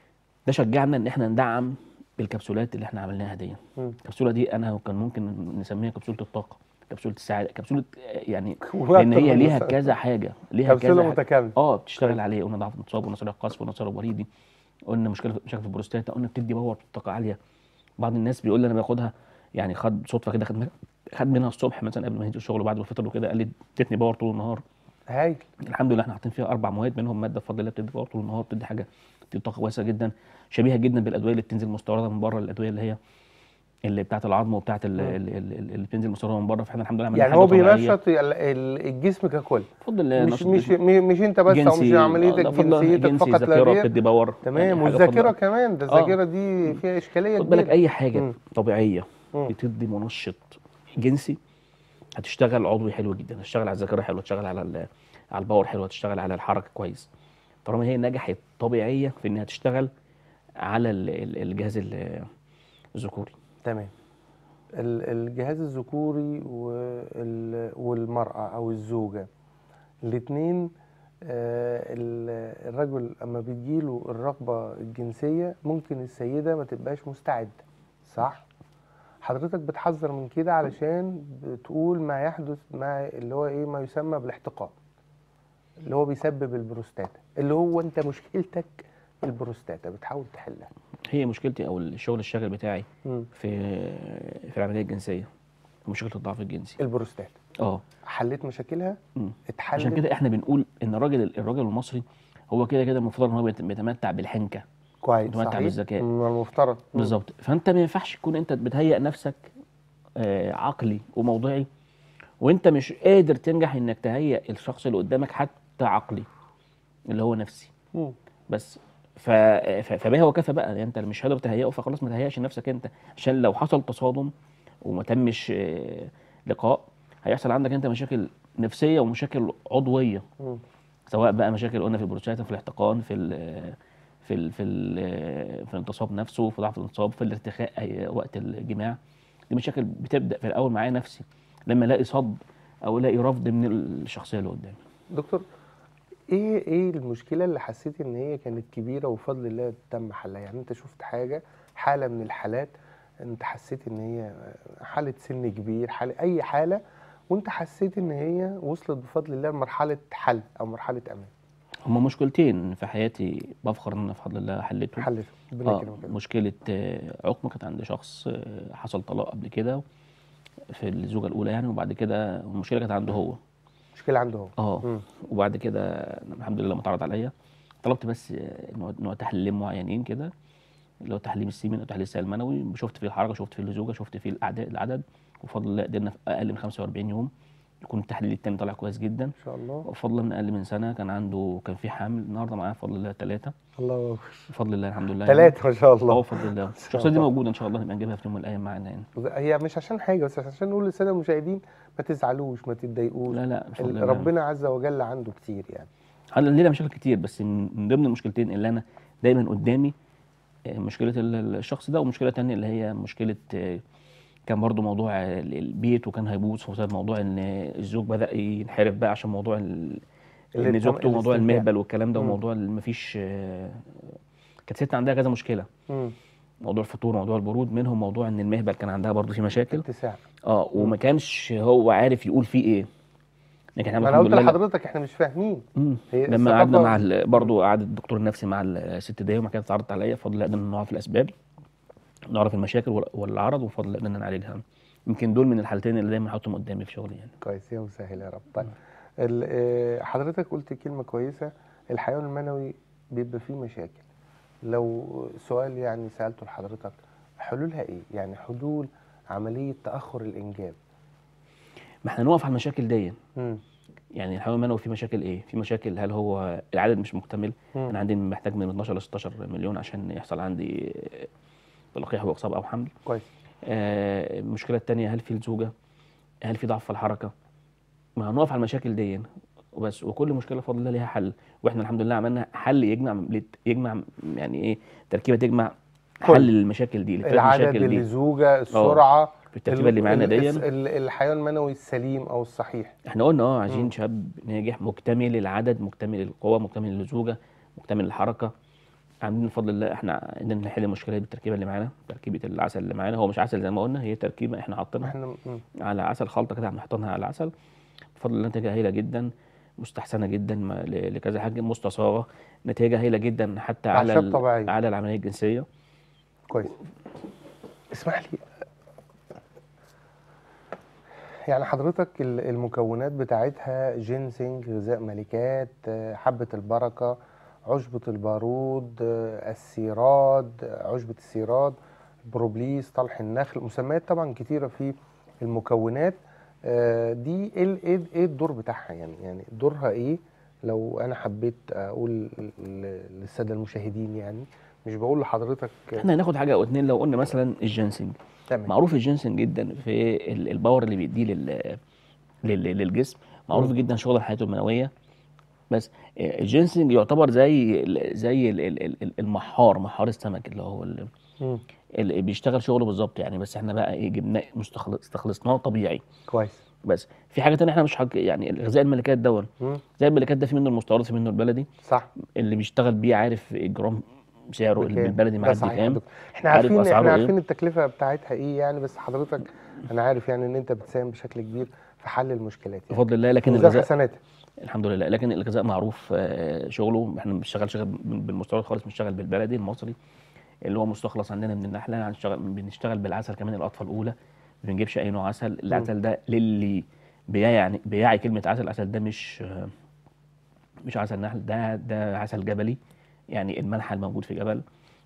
B: ده شجعنا ان احنا ندعم بالكبسولات اللي احنا عملناها دي
A: مم.
B: الكبسوله دي انا كان ممكن نسميها كبسوله الطاقه كبسوله السعاده كبسوله آه، يعني
A: وأكتر
B: لان هي
A: من
B: ليها
A: مسألة.
B: كذا حاجه ليها
A: كبسوله
B: كذا حاجة.
A: متكامله
B: اه بتشتغل
A: كويس.
B: عليه قلنا ضعف الانتصاب قلنا صلع القصف قلنا صلع الوريدي قلنا مشكله مشاكل في البروستاتا قلنا بتدي باور طاقه عاليه بعض الناس بيقول لي انا باخدها يعني خد صدفه كده خد منها خد منها الصبح مثلا قبل ما ينزل الشغل وبعد ما فطر وكده قال لي ادتني باور طول النهار
A: هايل
B: الحمد لله احنا حاطين فيها اربع مواد منهم ماده بفضل الله بتدي باور طول النهار بتدي حاجه بتدي طاقه كويسه جدا شبيهه جدا بالادويه اللي بتنزل مستورده من بره الادويه اللي هي اللي بتاعت العظم وبتاعت ال- ال- ال- اللي بتنزل مستورده من بره فاحنا الحمد لله عملنا
A: يعني
B: حاجه
A: هو
B: طبيعية.
A: بينشط ال- ال- الجسم ككل
B: بفضل الله
A: مش
B: نشط
A: مش
B: جسم.
A: مش انت بس او مش
B: جنسي
A: عمليتك
B: آه، بفضل الله
A: جنسيتك
B: جنسي
A: فقط لا
B: ذاكره
A: غير
B: بتدي باور
A: تمام
B: يعني حاجة
A: والذاكره
B: بفضل-
A: كمان ده
B: آه.
A: الذاكره دي فيها اشكاليه
B: خد بالك
A: كبيرة.
B: اي حاجه
A: مم.
B: طبيعيه
A: مم.
B: بتدي منشط جنسي هتشتغل عضوي حلو جدا هتشتغل على الذاكره حلو هتشتغل على ال- على الباور حلو هتشتغل على الحركه كويس طالما هي نجحت طبيعيه في انها تشتغل على ال- ال- الجهاز ال- الذكوري
A: تمام ال- الجهاز الذكوري وال- والمرأة أو الزوجة الاتنين آه، ال- الرجل أما بتجيله الرغبة الجنسية ممكن السيدة ما تبقاش مستعدة صح؟ حضرتك بتحذر من كده علشان بتقول ما يحدث ما اللي هو ايه ما يسمى بالاحتقان اللي هو بيسبب البروستاتا اللي هو انت مشكلتك البروستاتا بتحاول تحلها
B: هي مشكلتي او الشغل الشاغل بتاعي
A: مم.
B: في في العمليه الجنسيه مشكله الضعف الجنسي
A: البروستاتا
B: اه
A: حليت مشاكلها
B: مم.
A: اتحلت
B: عشان كده احنا بنقول ان الراجل الراجل المصري هو كده كده المفروض ان هو بيت- بيتمتع بالحنكه
A: كويس
B: متمتع
A: صحيح
B: بالذكاء.
A: من المفترض مم.
B: بالظبط فانت ما ينفعش تكون انت بتهيئ نفسك آه، عقلي وموضوعي وانت مش قادر تنجح انك تهيئ الشخص اللي قدامك حتى عقلي اللي هو نفسي
A: مم.
B: بس ف... ف... فبها وكفى بقى يعني انت مش قادر تهيئه فخلاص ما تهيئش نفسك انت عشان لو حصل تصادم وما تمش آه، لقاء هيحصل عندك انت مشاكل نفسيه ومشاكل عضويه
A: مم.
B: سواء بقى مشاكل قلنا في البروستاتا في الاحتقان في ال في ال في ال في الانتصاب نفسه في ضعف الانتصاب في الارتخاء أي وقت الجماع دي مشاكل بتبدا في الاول معايا نفسي لما الاقي صد او الاقي رفض من الشخصيه اللي قدامي
A: دكتور ايه ايه المشكله اللي حسيت ان هي كانت كبيره وبفضل الله تم حلها يعني انت شفت حاجه حاله من الحالات انت حسيت ان هي حاله سن كبير حاله اي حاله وانت حسيت ان هي وصلت بفضل الله لمرحله حل او مرحله امان
B: هما مشكلتين في حياتي بفخر ان انا بفضل الله حليتهم
A: حلت ربنا
B: اه
A: يكرمك يا رب.
B: مشكله آه، عقم كانت عند شخص آه، حصل طلاق قبل كده في الزوجه الاولى يعني وبعد كده المشكله كانت عنده هو
A: مشكله عنده هو
B: اه
A: مم.
B: وبعد كده الحمد لله ما اتعرض عليا طلبت بس آه، نوع نوع تحليلين معينين كده اللي هو تحليل السيمن او تحليل السائل المنوي شفت فيه الحركه شفت فيه الزوجه شفت فيه الاعداد العدد وبفضل الله قدرنا في اقل من 45 يوم يكون التحليل التاني طالع كويس جدا
A: ان شاء الله
B: وبفضل الله من اقل من سنه كان عنده كان في حامل النهارده معاه بفضل الله ثلاثه
A: الله اكبر
B: بفضل الله الحمد لله يعني.
A: ثلاثه ما شاء
B: اه
A: الله
B: بفضل الله الشخصيه دي موجوده ان شاء الله نبقى نجيبها في يوم من الايام معانا يعني
A: هي مش عشان حاجه بس عشان نقول للساده المشاهدين ما تزعلوش ما تتضايقوش
B: لا لا بفضل
A: ال-
B: الله
A: ربنا عز وجل عنده كتير يعني
B: هلا لينا مشاكل كتير بس من من ضمن المشكلتين اللي انا دايما قدامي آه، مشكله ال- الشخص ده ومشكله تانية اللي هي مشكله آه، كان برضو موضوع آه، ال- البيت وكان هيبوظ بسبب موضوع ان الزوج بدا ينحرف بقى عشان موضوع ال-
A: اللي
B: ان
A: الطم-
B: زوجته وموضوع
A: الاستمتاع.
B: المهبل والكلام ده
A: مم.
B: وموضوع اللي مفيش آه، كانت ست عندها كذا مشكله
A: مم.
B: موضوع الفطور موضوع البرود منهم موضوع ان المهبل كان عندها برضو في مشاكل
A: اتساع
B: اه وما كانش هو عارف يقول فيه ايه لكن احنا
A: ما انا
B: الحمد
A: قلت
B: لله
A: لحضرتك احنا مش فاهمين
B: مم.
A: هي
B: لما قعدنا
A: الثقافة-
B: مع ال- برضه قعد الدكتور النفسي مع الست دي وما كانت اتعرضت عليا بفضل الله قدرنا نعرف الاسباب نعرف المشاكل وال- والعرض وبفضل الله قدرنا نعالجها يمكن دول من الحالتين اللي دايما احطهم قدامي في شغلي يعني
A: كويس يا مسهل يا رب طيب ال- آه، حضرتك قلت كلمه كويسه الحيوان المنوي بيبقى فيه مشاكل لو سؤال يعني سالته لحضرتك حلولها ايه يعني حلول عمليه تاخر الانجاب
B: ما احنا نقف على المشاكل دي
A: مم.
B: يعني الحيوان المنوي في مشاكل ايه؟ في مشاكل هل هو العدد مش مكتمل؟
A: مم.
B: انا عندي محتاج من 12 ل 16 مليون عشان يحصل عندي تلقيح واصابه او حمل.
A: كويس
B: آه، المشكله الثانيه هل في الزوجه؟ هل في ضعف في الحركه؟ ما هنقف على المشاكل دي وبس وكل مشكله بفضل الله ليها حل واحنا الحمد لله عملنا حل يجمع يجمع يعني ايه تركيبه تجمع
A: كل.
B: حل المشاكل دي للثلاث
A: العدد
B: مشاكل دي
A: الزوجه السرعه
B: في التركيبه اللي معانا
A: ال-
B: دي
A: الس- ال- الحيوان المنوي السليم او الصحيح
B: احنا قلنا اه عايزين
A: مم.
B: شاب ناجح مكتمل العدد مكتمل القوه مكتمل الزوجه مكتمل الحركه عاملين بفضل الله احنا قدرنا نحل المشكله بالتركيبه اللي معانا تركيبه العسل اللي معانا هو مش عسل زي ما قلنا هي تركيبه احنا حاطينها
A: احنا مم.
B: على عسل خلطه كده احنا حاطينها على العسل بفضل الله نتيجه هايله جدا مستحسنه جدا ما- ل- لكذا حاجه مستصاغه نتيجه هايله جدا حتى على
A: أعشاب
B: ال-
A: طبيعية.
B: على العمليه الجنسيه
A: كويس اسمح لي يعني حضرتك ال- المكونات بتاعتها جينسينج غذاء ملكات آه، حبة البركة عشبة البارود آه، السيراد آه، عشبة السيراد بروبليس طلح النخل مسميات طبعا كتيرة في المكونات آه، دي ايه ال- ايه إيه الدور بتاعها يعني يعني دورها ايه لو انا حبيت اقول ل- للساده المشاهدين يعني مش بقول لحضرتك
B: احنا هناخد حاجه او اتنين لو قلنا مثلا الجنسنج
A: تمام
B: معروف الجنسنج جدا في ال- الباور اللي بيديه لل لل- للجسم معروف
A: مم.
B: جدا شغل حياته المنويه بس آه، الجنسنج يعتبر زي ال- زي ال- ال- ال- المحار محار السمك اللي هو ال-
A: مم.
B: اللي بيشتغل شغله بالظبط يعني بس احنا بقى ايه جبناه مستخلص استخلصناه طبيعي
A: كويس
B: بس في حاجه تانية احنا مش حق يعني الغذاء الملكات دون
A: مم.
B: زي الملكات ده في منه المستورد في منه البلدي
A: صح
B: اللي بيشتغل بيه عارف الجرام سعره
A: بكام؟
B: بالبلدي
A: ده
B: معدي
A: صحيح يا
B: كام
A: دكتور. احنا
B: عارف
A: عارفين
B: أسعاره
A: احنا
B: إيه؟
A: عارفين التكلفه بتاعتها ايه يعني بس حضرتك انا عارف يعني ان انت بتساهم بشكل كبير في حل المشكلات يعني
B: بفضل الله لكن
A: وزاد
B: الغذاء
A: حسناتك
B: الحمد لله لكن الغذاء معروف آه، شغله احنا ما بنشتغلش غير بالمستورد خالص بنشتغل بالبلدي المصري اللي هو مستخلص عندنا من النحله هنشتغل بنشتغل بالعسل كمان الاطفال الاولى ما بنجيبش اي نوع عسل العسل ده للي بيعني بيعي كلمه عسل العسل ده مش آه، مش عسل نحل ده ده عسل جبلي يعني الملح الموجود في جبل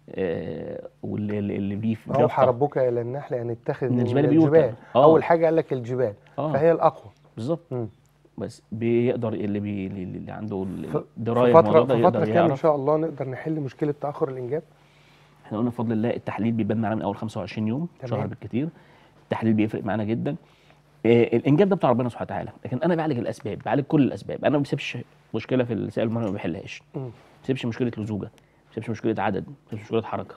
B: آه، واللي اللي اللي بيه في
A: اوحى
B: بيفطر.
A: ربك الى النحل ان اتخذ
B: من
A: من
B: الجبال
A: الجبال,
B: بيوتا. آه.
A: اول حاجه قال لك الجبال
B: آه.
A: فهي الاقوى
B: بالظبط
A: مم.
B: بس بيقدر اللي بي اللي اللي عنده
A: ف-
B: الدرايه
A: في
B: بالموضوع
A: فتره
B: ده
A: في فتره
B: يقدر
A: كام ان
B: يعرف
A: شاء الله نقدر نحل مشكله تاخر الانجاب
B: احنا قلنا بفضل الله التحليل بيبان معانا من اول 25 يوم
A: تمام.
B: شهر بالكتير التحليل بيفرق معانا جدا آه، الانجاب ده بتاع ربنا سبحانه وتعالى لكن انا بعالج الاسباب بعالج كل الاسباب انا ما بسيبش مشكله في السائل المنوي ما بحلهاش
A: مم.
B: ما بسيبش مشكله لزوجه ما بسيبش مشكله عدد ما بسيبش مشكله حركه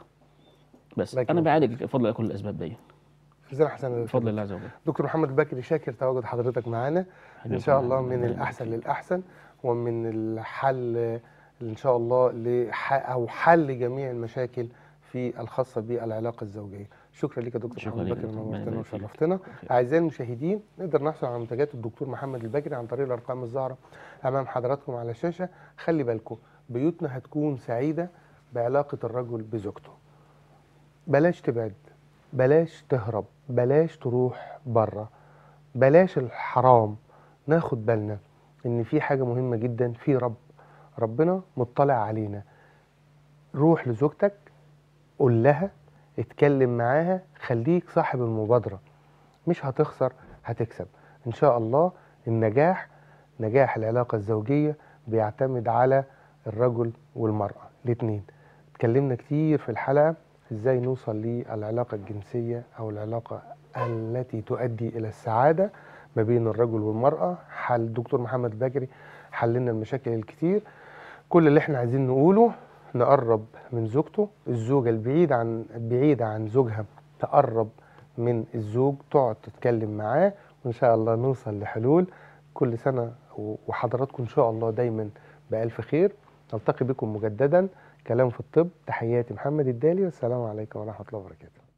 B: بس
A: لكن-
B: انا بعالج بفضل الله كل الاسباب دي
A: جزانا حسنا
B: بفضل الله عز وجل
A: دكتور محمد البكري شاكر تواجد حضرتك معانا ان
B: حبيبي
A: شاء الله
B: ربنا
A: من
B: يبارك
A: الاحسن
B: فيك.
A: للاحسن ومن الحل ان شاء الله لح او حل جميع المشاكل في الخاصه بالعلاقه الزوجيه شكرا لك يا دكتور
B: شكرا
A: محمد
B: ليك
A: بكر
B: يا دكتور.
A: نورتنا
B: ربنا يبارك فيك.
A: وشرفتنا اعزائي المشاهدين نقدر نحصل على منتجات الدكتور محمد البكري عن طريق الارقام الظاهره امام حضراتكم على الشاشه خلي بالكم بيوتنا هتكون سعيده بعلاقه الرجل بزوجته بلاش تبعد بلاش تهرب بلاش تروح بره بلاش الحرام ناخد بالنا ان في حاجه مهمه جدا في رب ربنا مطلع علينا روح لزوجتك قول لها اتكلم معاها خليك صاحب المبادره مش هتخسر هتكسب ان شاء الله النجاح نجاح العلاقه الزوجيه بيعتمد على الرجل والمراه الاثنين اتكلمنا كتير في الحلقه ازاي نوصل للعلاقه الجنسيه او العلاقه التي تؤدي الى السعاده ما بين الرجل والمراه حل الدكتور محمد البكري حل لنا المشاكل الكتير كل اللي احنا عايزين نقوله نقرب من زوجته الزوجه البعيده عن بعيده عن زوجها تقرب من الزوج تقعد تتكلم معاه وان شاء الله نوصل لحلول كل سنه وحضراتكم ان شاء الله دايما بالف خير نلتقي بكم مجددا كلام في الطب تحياتي محمد الدالي والسلام عليكم ورحمه الله وبركاته